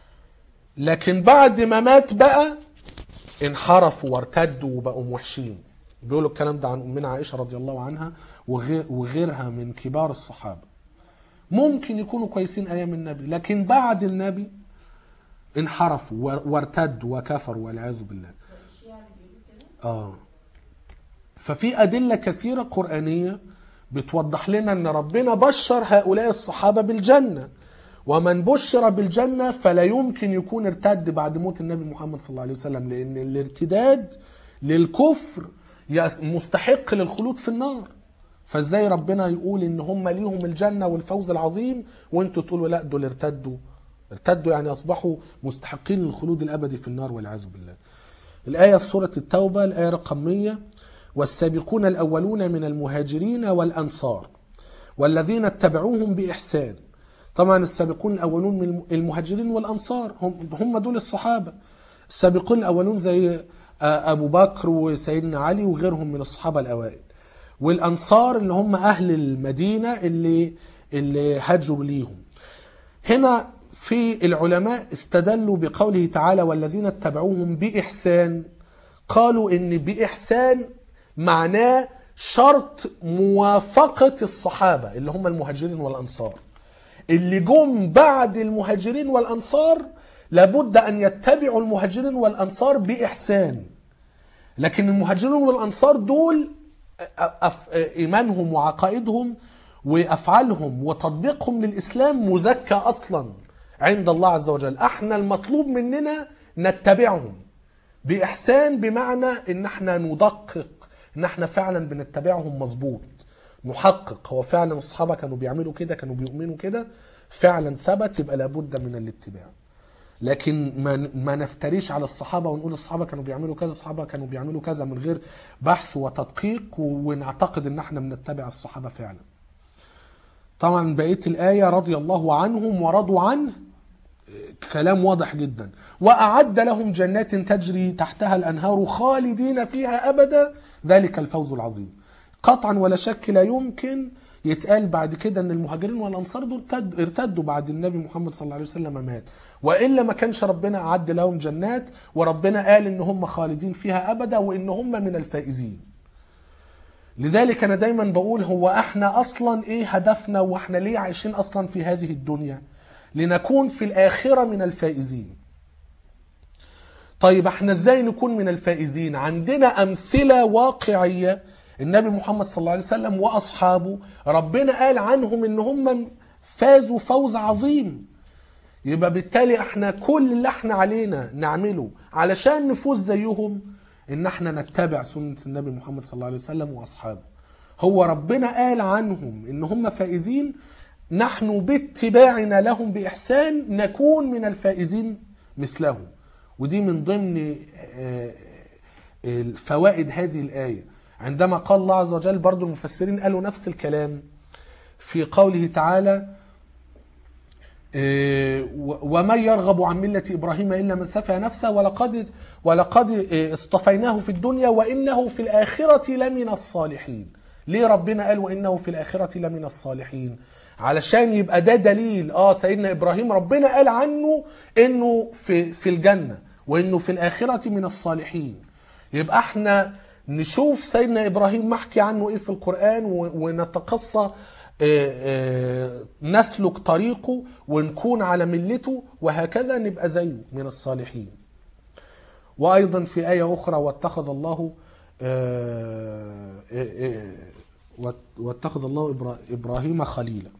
لكن بعد ما مات بقى انحرفوا وارتدوا وبقوا وحشين بيقولوا الكلام ده عن أمنا عائشة رضي الله عنها وغير وغيرها من كبار الصحابة ممكن يكونوا كويسين ايام النبي لكن بعد النبي انحرفوا وار- وارتدوا وكفروا والعياذ بالله اه ففي ادله كثيره قرانيه بتوضح لنا ان ربنا بشر هؤلاء الصحابه بالجنه ومن بشر بالجنه فلا يمكن يكون ارتد بعد موت النبي محمد صلى الله عليه وسلم لان الارتداد للكفر يس- مستحق للخلود في النار فازاي ربنا يقول ان هم ليهم الجنه والفوز العظيم وانتوا تقولوا لا دول ارتدوا ارتدوا يعني اصبحوا مستحقين للخلود الابدي في النار والعياذ بالله الآية في سورة التوبة الآية رقم 100 والسابقون الأولون من المهاجرين والأنصار والذين اتبعوهم بإحسان طبعا السابقون الأولون من المهاجرين والأنصار هم, هم دول الصحابة السابقون الأولون زي آه، أبو بكر وسيدنا علي وغيرهم من الصحابة الأوائل والأنصار اللي هم أهل المدينة اللي اللي هاجروا ليهم هنا في العلماء استدلوا بقوله تعالى والذين اتبعوهم بإحسان قالوا إن بإحسان معناه شرط موافقة الصحابة اللي هم المهاجرين والأنصار اللي جم بعد المهاجرين والأنصار لابد أن يتبعوا المهاجرين والأنصار بإحسان لكن المهاجرين والأنصار دول أف- إيمانهم وعقائدهم وأفعالهم وتطبيقهم للإسلام مزكى أصلا عند الله عز وجل احنا المطلوب مننا نتبعهم بإحسان بمعنى إن احنا ندقق إن احنا فعلا بنتبعهم مظبوط نحقق هو فعلا الصحابة كانوا بيعملوا كده كانوا بيؤمنوا كده فعلا ثبت يبقى لابد من الاتباع لكن ما ما نفتريش على الصحابه ونقول الصحابه كانوا بيعملوا كذا الصحابه كانوا بيعملوا كذا من غير بحث وتدقيق ونعتقد ان احنا بنتبع الصحابه فعلا. طبعا بقيه الايه رضي الله عنهم ورضوا عنه كلام واضح جدا واعد لهم جنات تجري تحتها الانهار خالدين فيها ابدا ذلك الفوز العظيم. قطعا ولا شك لا يمكن يتقال بعد كده ان المهاجرين والانصار دول ارتد- ارتدوا بعد النبي محمد صلى الله عليه وسلم مات والا ما كانش ربنا اعد لهم جنات وربنا قال ان هم خالدين فيها ابدا وان هم من الفائزين لذلك انا دايما بقول هو احنا اصلا ايه هدفنا واحنا ليه عايشين اصلا في هذه الدنيا لنكون في الاخره من الفائزين طيب احنا ازاي نكون من الفائزين عندنا امثله واقعيه النبي محمد صلى الله عليه وسلم واصحابه ربنا قال عنهم ان هم فازوا فوز عظيم يبقى بالتالي احنا كل اللي احنا علينا نعمله علشان نفوز زيهم ان احنا نتبع سنة النبي محمد صلى الله عليه وسلم واصحابه هو ربنا قال عنهم ان هم فائزين نحن باتباعنا لهم باحسان نكون من الفائزين مثلهم ودي من ضمن آه، آه، فوائد هذه الآية عندما قال الله عز وجل برضو المفسرين قالوا نفس الكلام في قوله تعالى إيه، و- ومن يرغب عن ملة إبراهيم إلا من سفه نفسه ولقد ولقد إيه، اصطفيناه في الدنيا وإنه في الآخرة لمن الصالحين ليه ربنا قال وإنه في الآخرة لمن الصالحين علشان يبقى ده دليل اه سيدنا ابراهيم ربنا قال عنه انه في في الجنه وانه في الاخره من الصالحين يبقى احنا نشوف سيدنا ابراهيم محكي عنه ايه في القران و- ونتقصى آه، آه، نسلك طريقه ونكون على ملته وهكذا نبقى زيه من الصالحين وايضا في ايه اخرى واتخذ الله آه، آه، آه، وات- واتخذ الله إبرا- ابراهيم خليلا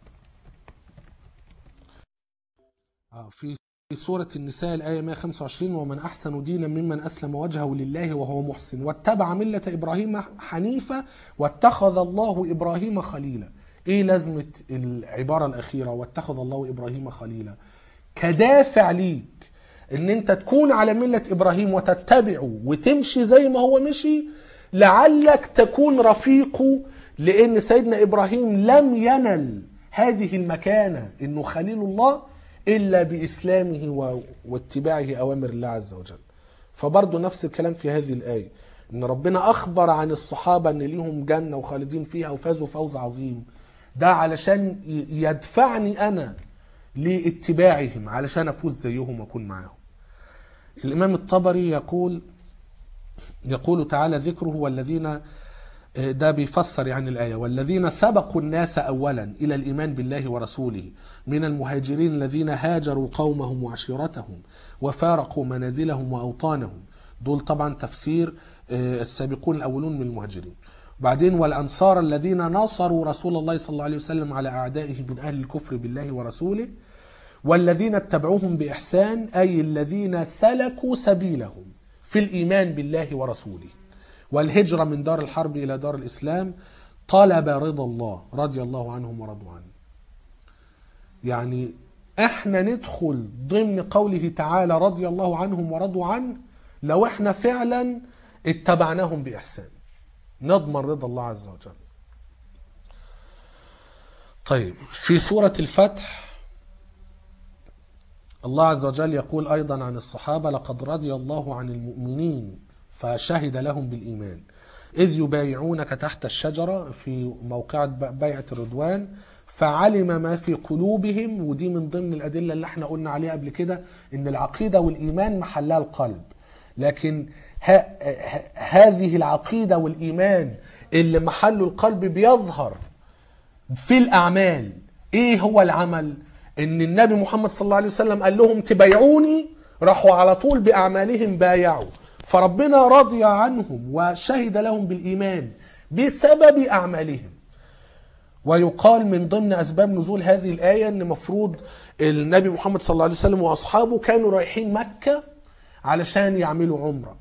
آه، في في سورة النساء الآية 125 ومن أحسن دينا ممن أسلم وجهه لله وهو محسن واتبع ملة إبراهيم حنيفة واتخذ الله إبراهيم خليلا إيه لازمة العبارة الأخيرة واتخذ الله إبراهيم خليلا كدافع ليك ان انت تكون على ملة ابراهيم وتتبعه وتمشي زي ما هو مشي لعلك تكون رفيقه لان سيدنا ابراهيم لم ينل هذه المكانة انه خليل الله الا باسلامه و- واتباعه اوامر الله عز وجل فبرضه نفس الكلام في هذه الايه ان ربنا اخبر عن الصحابه ان ليهم جنه وخالدين فيها وفازوا فوز عظيم ده علشان ي- يدفعني انا لاتباعهم علشان افوز زيهم واكون معاهم الامام الطبري يقول يقول تعالى ذكره والذين ده بيفسر يعني الآية والذين سبقوا الناس أولا إلى الإيمان بالله ورسوله من المهاجرين الذين هاجروا قومهم وعشيرتهم وفارقوا منازلهم وأوطانهم دول طبعا تفسير آه، السابقون الأولون من المهاجرين بعدين والأنصار الذين ناصروا رسول الله صلى الله عليه وسلم على أعدائه من أهل الكفر بالله ورسوله والذين اتبعوهم بإحسان أي الذين سلكوا سبيلهم في الإيمان بالله ورسوله والهجرة من دار الحرب إلى دار الإسلام طلب رضا الله رضي الله عنهم ورضوا عنه يعني احنا ندخل ضمن قوله تعالى رضي الله عنهم ورضوا عنه لو احنا فعلا اتبعناهم بإحسان نضمن رضا الله عز وجل طيب في سورة الفتح الله عز وجل يقول أيضا عن الصحابة لقد رضي الله عن المؤمنين فشهد لهم بالإيمان إذ يبايعونك تحت الشجرة في موقعة بيعة الرضوان فعلم ما في قلوبهم ودي من ضمن الأدلة اللي احنا قلنا عليها قبل كده إن العقيدة والإيمان محلها القلب لكن ه- ه- هذه العقيدة والإيمان اللي محله القلب بيظهر في الأعمال إيه هو العمل؟ إن النبي محمد صلى الله عليه وسلم قال لهم تبايعوني راحوا على طول بأعمالهم بايعوا فربنا رضي عنهم وشهد لهم بالإيمان بسبب أعمالهم ويقال من ضمن أسباب نزول هذه الآية أن مفروض النبي محمد صلى الله عليه وسلم وأصحابه كانوا رايحين مكة علشان يعملوا عمرة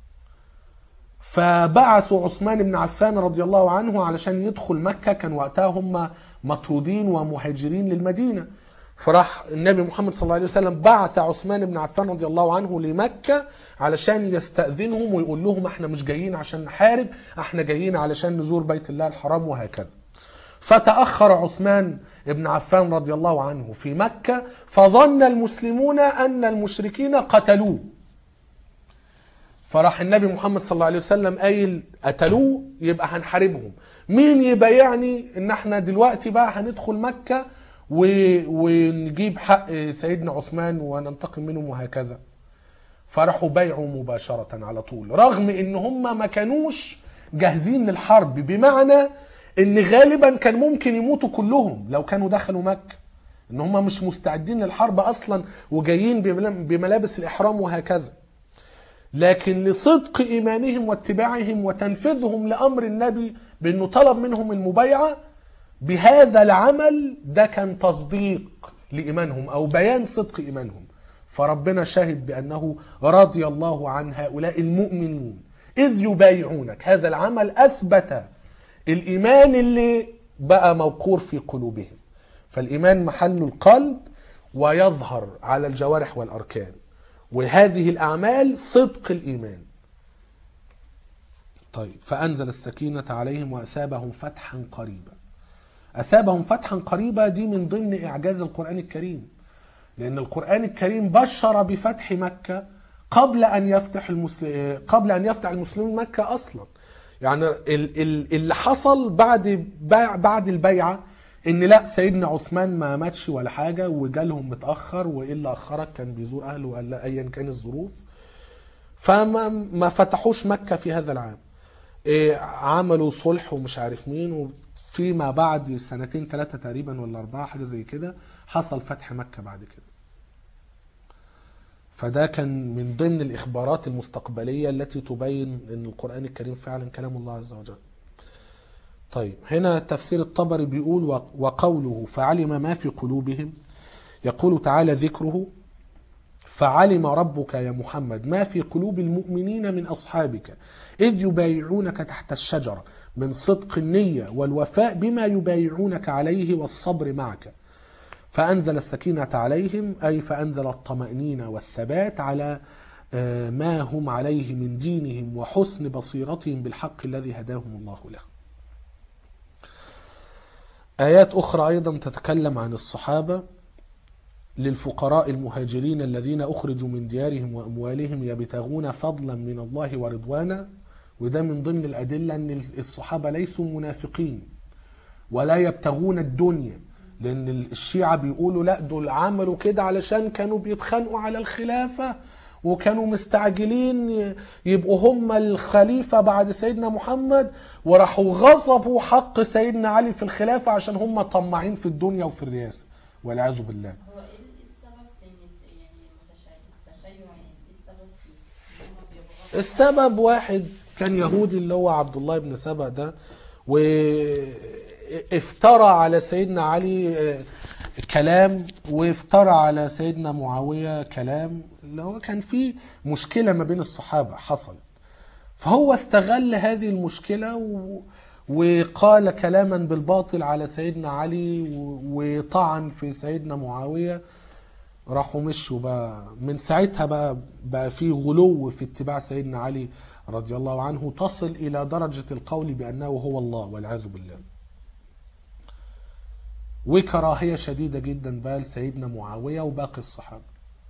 فبعثوا عثمان بن عفان رضي الله عنه علشان يدخل مكة كان وقتها هم مطرودين ومهاجرين للمدينة فراح النبي محمد صلى الله عليه وسلم بعث عثمان بن عفان رضي الله عنه لمكة علشان يستأذنهم ويقول لهم احنا مش جايين عشان نحارب احنا جايين علشان نزور بيت الله الحرام وهكذا فتأخر عثمان بن عفان رضي الله عنه في مكة فظن المسلمون أن المشركين قتلوه فراح النبي محمد صلى الله عليه وسلم قايل قتلوه يبقى هنحاربهم مين يبايعني ان احنا دلوقتي بقى هندخل مكة و... ونجيب حق سيدنا عثمان وننتقم منهم وهكذا فراحوا بايعوا مباشرة على طول رغم ان هم ما كانوش جاهزين للحرب بمعنى ان غالبا كان ممكن يموتوا كلهم لو كانوا دخلوا مكة ان هم مش مستعدين للحرب اصلا وجايين بمل- بملابس الاحرام وهكذا لكن لصدق ايمانهم واتباعهم وتنفيذهم لامر النبي بانه طلب منهم المبايعه بهذا العمل ده كان تصديق لايمانهم او بيان صدق ايمانهم فربنا شهد بانه رضي الله عن هؤلاء المؤمنين اذ يبايعونك هذا العمل اثبت الايمان اللي بقى موقور في قلوبهم فالايمان محل القلب ويظهر على الجوارح والاركان وهذه الاعمال صدق الايمان طيب فانزل السكينه عليهم واثابهم فتحا قريبا اثابهم فتحا قريبا دي من ضمن اعجاز القران الكريم لان القران الكريم بشر بفتح مكه قبل ان يفتح المسلم قبل ان يفتح المسلمين مكه اصلا يعني ال- ال- اللي حصل بعد بعد البيعه ان لا سيدنا عثمان ما ماتش ولا حاجه وجالهم متاخر وايه اللي اخرك كان بيزور اهله ولا ايا كان الظروف فما ما فتحوش مكه في هذا العام إيه عملوا صلح ومش عارف مين وفيما بعد سنتين ثلاثه تقريبا ولا اربعه حاجه زي كده حصل فتح مكه بعد كده فده كان من ضمن الاخبارات المستقبليه التي تبين ان القران الكريم فعلا كلام الله عز وجل طيب هنا تفسير الطبري بيقول و- وقوله فعلم ما في قلوبهم يقول تعالى ذكره فعلم ربك يا محمد ما في قلوب المؤمنين من أصحابك إذ يبايعونك تحت الشجرة من صدق النية والوفاء بما يبايعونك عليه والصبر معك فأنزل السكينة عليهم أي فأنزل الطمأنينة والثبات على آه، ما هم عليه من دينهم وحسن بصيرتهم بالحق الذي هداهم الله له آيات أخرى أيضا تتكلم عن الصحابة للفقراء المهاجرين الذين أخرجوا من ديارهم وأموالهم يبتغون فضلا من الله ورضوانا وده من ضمن الأدلة أن الصحابة ليسوا منافقين ولا يبتغون الدنيا لأن الشيعة بيقولوا لا دول عملوا كده علشان كانوا بيتخانقوا على الخلافة وكانوا مستعجلين ي- يبقوا هم الخليفة بعد سيدنا محمد وراحوا غصبوا حق سيدنا علي في الخلافة عشان هم طماعين في الدنيا وفي الرئاسة والعياذ بالله هو ايه إيه السبب في ان يعني المتشيع التشيع يعني ايه السبب فيه؟ ان هم بيبغضوا السبب واحد كان يهودي اللي هو عبد الله بن سبأ ده وافترى على سيدنا علي آه، كلام وافترى على سيدنا معاوية كلام اللي هو كان في مشكلة ما بين الصحابة حصلت فهو استغل هذه المشكلة و... وقال كلاما بالباطل على سيدنا علي و... وطعن في سيدنا معاوية راحوا مشوا بقى من ساعتها بقى بقى في غلو في اتباع سيدنا علي رضي الله عنه تصل الى درجه القول بانه هو الله والعياذ بالله. وكراهيه شديده جدا بقى لسيدنا معاويه وباقي الصحابه.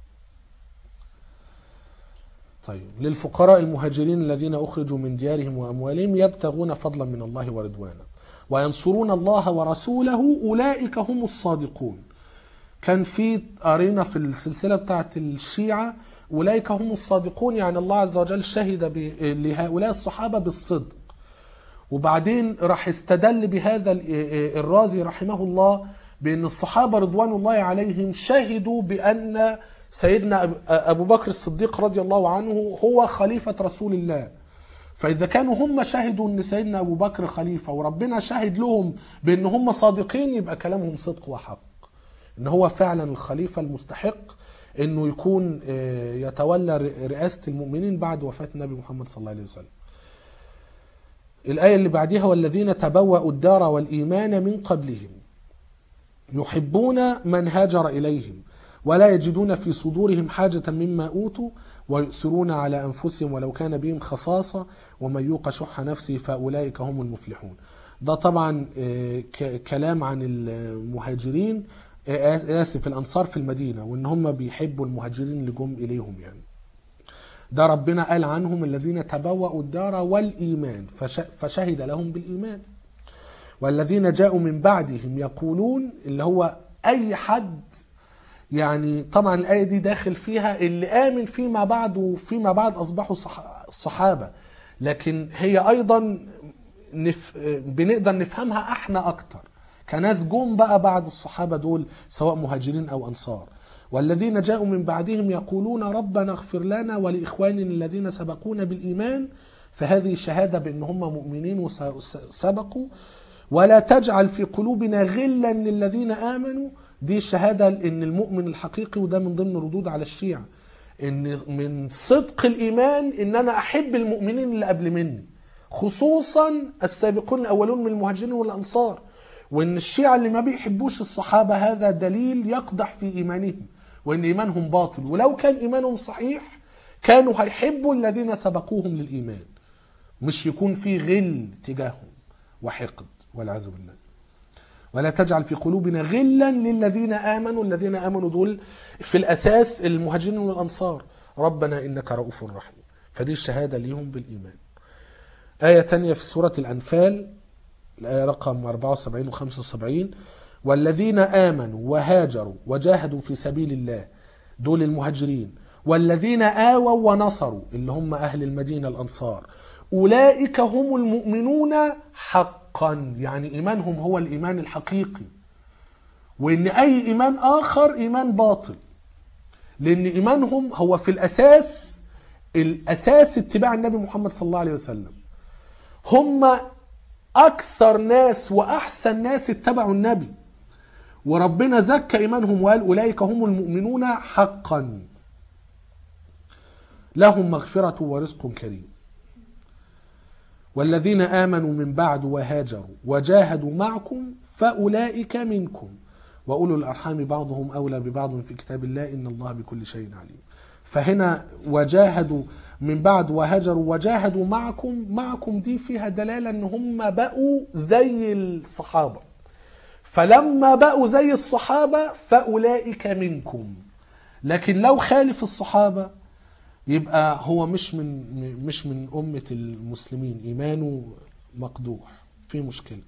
طيب للفقراء المهاجرين الذين اخرجوا من ديارهم واموالهم يبتغون فضلا من الله ورضوانا وينصرون الله ورسوله اولئك هم الصادقون. كان في قرينا في السلسله بتاعت الشيعه اولئك هم الصادقون يعني الله عز وجل شهد ب- لهؤلاء الصحابه بالصدق وبعدين راح استدل بهذا ال- الرازي رحمه الله بان الصحابه رضوان الله عليهم شهدوا بان سيدنا أب- ابو بكر الصديق رضي الله عنه هو خليفه رسول الله فاذا كانوا هم شهدوا ان سيدنا ابو بكر خليفه وربنا شهد لهم بان هم صادقين يبقى كلامهم صدق وحق ان هو فعلا الخليفه المستحق انه يكون آه، يتولى ر- رئاسه المؤمنين بعد وفاه النبي محمد صلى الله عليه وسلم. الايه اللي بعديها والذين تبوأوا الدار والايمان من قبلهم يحبون من هاجر اليهم ولا يجدون في صدورهم حاجه مما اوتوا ويؤثرون على انفسهم ولو كان بهم خصاصه ومن يوق شح نفسه فاولئك هم المفلحون. ده طبعا آه، ك- كلام عن المهاجرين آه، اسف الانصار في المدينه وان هم بيحبوا المهاجرين اللي جم اليهم يعني. ده ربنا قال عنهم الذين تبوأوا الدار والإيمان فش فشهد لهم بالإيمان والذين جاءوا من بعدهم يقولون اللي هو أي حد يعني طبعا الآية دي داخل فيها اللي آمن فيما بعد وفيما بعد أصبحوا صح- الصحابة لكن هي أيضا نف... بنقدر نفهمها احنا أكتر كناس جم بقى بعد الصحابة دول سواء مهاجرين أو أنصار والذين جاءوا من بعدهم يقولون ربنا اغفر لنا ولإخواننا الذين سبقونا بالإيمان فهذه شهادة بأن هم مؤمنين وسبقوا ولا تجعل في قلوبنا غلا للذين آمنوا دي شهادة ان المؤمن الحقيقي وده من ضمن ردود على الشيعة ان من صدق الايمان ان انا احب المؤمنين اللي قبل مني خصوصا السابقون الاولون من المهاجرين والانصار وان الشيعة اللي ما بيحبوش الصحابة هذا دليل يقدح في ايمانهم وان ايمانهم باطل ولو كان ايمانهم صحيح كانوا هيحبوا الذين سبقوهم للايمان مش يكون في غل تجاههم وحقد والعياذ بالله ولا تجعل في قلوبنا غلا للذين امنوا الذين امنوا دول في الاساس المهاجرين والانصار ربنا انك رؤوف رحيم فدي الشهاده ليهم بالايمان ايه تانية في سوره الانفال الايه رقم 74 و 75 والذين امنوا وهاجروا وجاهدوا في سبيل الله دول المهاجرين والذين آووا ونصروا اللي هم أهل المدينة الأنصار أولئك هم المؤمنون حقا يعني إيمانهم هو الإيمان الحقيقي وإن أي إيمان آخر إيمان باطل لأن إيمانهم هو في الأساس الأساس اتباع النبي محمد صلى الله عليه وسلم هم أكثر ناس وأحسن ناس اتبعوا النبي وربنا زكى إيمانهم وقال أولئك هم المؤمنون حقا لهم مغفرة ورزق كريم والذين آمنوا من بعد وهاجروا وجاهدوا معكم فأولئك منكم وأولو الأرحام بعضهم أولى ببعض في كتاب الله إن الله بكل شيء عليم فهنا وجاهدوا من بعد وهاجروا وجاهدوا معكم معكم دي فيها دلالة ان هم بقوا زي الصحابة فلما بقوا زي الصحابة فأولئك منكم لكن لو خالف الصحابة يبقى هو مش من مش من أمة المسلمين إيمانه مقدوح في مشكلة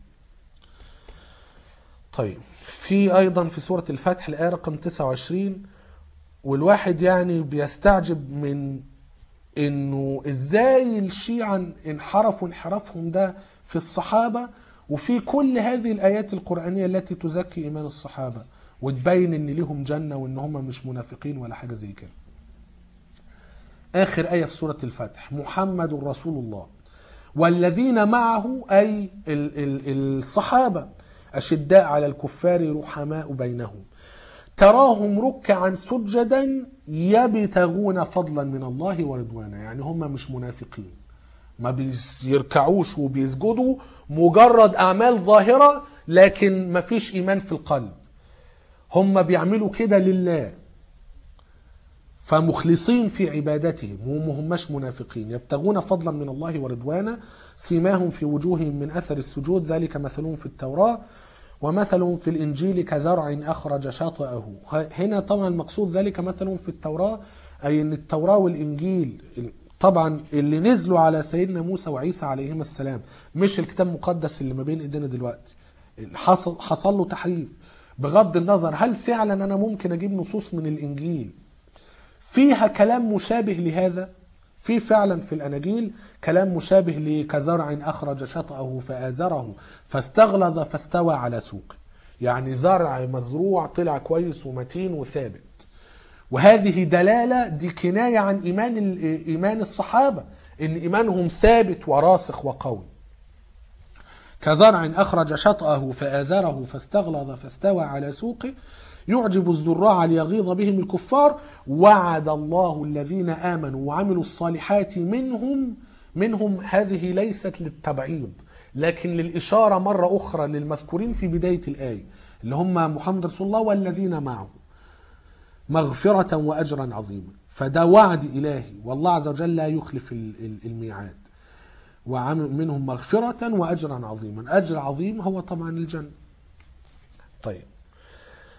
طيب في أيضا في سورة الفتح الآية رقم 29 والواحد يعني بيستعجب من انه ازاي الشيعة انحرفوا انحرافهم ده في الصحابة وفي كل هذه الآيات القرآنية التي تزكي إيمان الصحابة وتبين ان ليهم جنة وان هم مش منافقين ولا حاجة زي كده آخر آية في سورة الفتح محمد رسول الله والذين معه أي ال- ال- الصحابة أشداء على الكفار رحماء بينهم تراهم ركعا سجدا يبتغون فضلا من الله ورضوانا يعني هم مش منافقين ما بيركعوش وبيسجدوا مجرد أعمال ظاهرة لكن ما فيش إيمان في القلب هم بيعملوا كده لله فمخلصين في عبادتهم وما هماش منافقين يبتغون فضلا من الله ورضوانا سيماهم في وجوههم من أثر السجود ذلك مثلهم في التوراة ومثلهم في الإنجيل كزرع أخرج شاطئه هنا طبعا مقصود ذلك مثلهم في التوراة أي أن التوراة والإنجيل طبعا اللي نزلوا على سيدنا موسى وعيسى عليهما السلام مش الكتاب المقدس اللي ما بين ايدينا دلوقتي حصل حصل له تحريف بغض النظر هل فعلا انا ممكن اجيب نصوص من الانجيل فيها كلام مشابه لهذا في فعلا في الاناجيل كلام مشابه لكزرع اخرج شطأه فآزره فاستغلظ فاستوى على سوقه يعني زرع مزروع طلع كويس ومتين وثابت وهذه دلالة دي كناية عن إيمان ال- إيمان الصحابة إن إيمانهم ثابت وراسخ وقوي كزرع أخرج شطأه فآزره فاستغلظ فاستوى على سوقه يعجب الزراع ليغيظ بهم الكفار وعد الله الذين آمنوا وعملوا الصالحات منهم منهم هذه ليست للتبعيض لكن للإشارة مرة أخرى للمذكورين في بداية الآية اللي هم محمد رسول الله والذين معه مغفرة وأجرا عظيما فده وعد إلهي والله عز وجل لا يخلف ال- ال- الميعاد ومنهم مغفرة وأجرا عظيما أجر عظيم هو طبعا الجنة طيب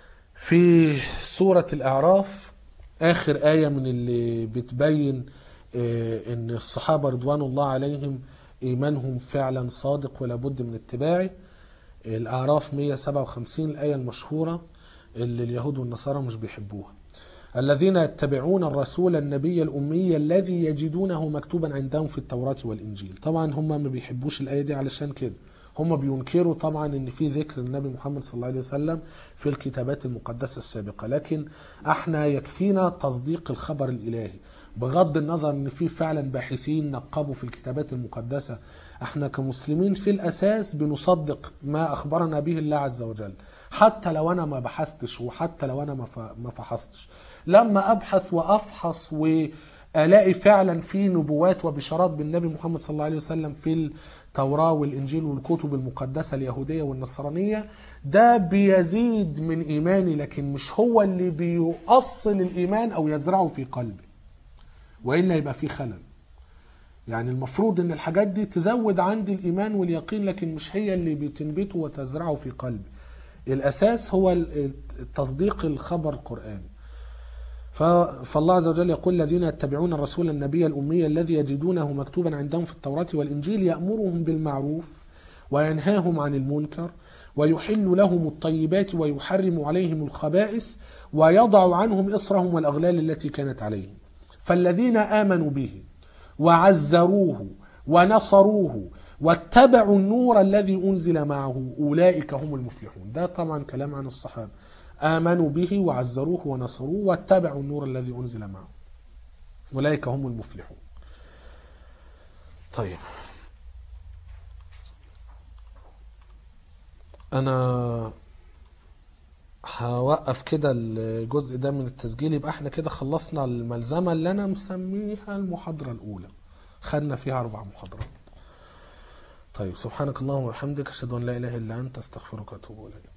في سورة الأعراف آخر آية من اللي بتبين آه، ان الصحابة رضوان الله عليهم ايمانهم فعلا صادق ولا بد من اتباعه الاعراف 157 الايه المشهوره اللي اليهود والنصارى مش بيحبوها الذين يتبعون الرسول النبي الأمي الذي يجدونه مكتوبا عندهم في التوراة والإنجيل طبعا هم ما بيحبوش الآية دي علشان كده هم بينكروا طبعا ان في ذكر النبي محمد صلى الله عليه وسلم في الكتابات المقدسة السابقة لكن احنا يكفينا تصديق الخبر الإلهي بغض النظر ان في فعلا باحثين نقبوا في الكتابات المقدسة احنا كمسلمين في الاساس بنصدق ما اخبرنا به الله عز وجل حتى لو انا ما بحثتش وحتى لو انا ما ف- ما فحصتش لما ابحث وافحص والاقي فعلا في نبوات وبشارات بالنبي محمد صلى الله عليه وسلم في التوراة والانجيل والكتب المقدسة اليهودية والنصرانية ده بيزيد من ايماني لكن مش هو اللي بيؤصل الايمان او يزرعه في قلبي والا يبقى في خلل يعني المفروض ان الحاجات دي تزود عندي الايمان واليقين لكن مش هي اللي بتنبته وتزرعه في قلبي الاساس هو ال- تصديق الخبر القراني ف- فالله عز وجل يقول الذين يتبعون الرسول النبي الأمي الذي يجدونه مكتوبا عندهم في التوراة والإنجيل يأمرهم بالمعروف وينهاهم عن المنكر ويحل لهم الطيبات ويحرم عليهم الخبائث ويضع عنهم إصرهم والأغلال التي كانت عليهم فالذين آمنوا به وعزروه ونصروه واتبعوا النور الذي أنزل معه أولئك هم المفلحون ده طبعا كلام عن الصحابة آمنوا به وعزروه ونصروه واتبعوا النور الذي أنزل معه أولئك هم المفلحون طيب أنا هوقف كده الجزء ده من التسجيل يبقى احنا كده خلصنا الملزمة اللي أنا مسميها المحاضرة الأولى خدنا فيها أربع محاضرات طيب سبحانك اللهم وبحمدك أشهد أن لا إله إلا أنت أستغفرك وأتوب إليك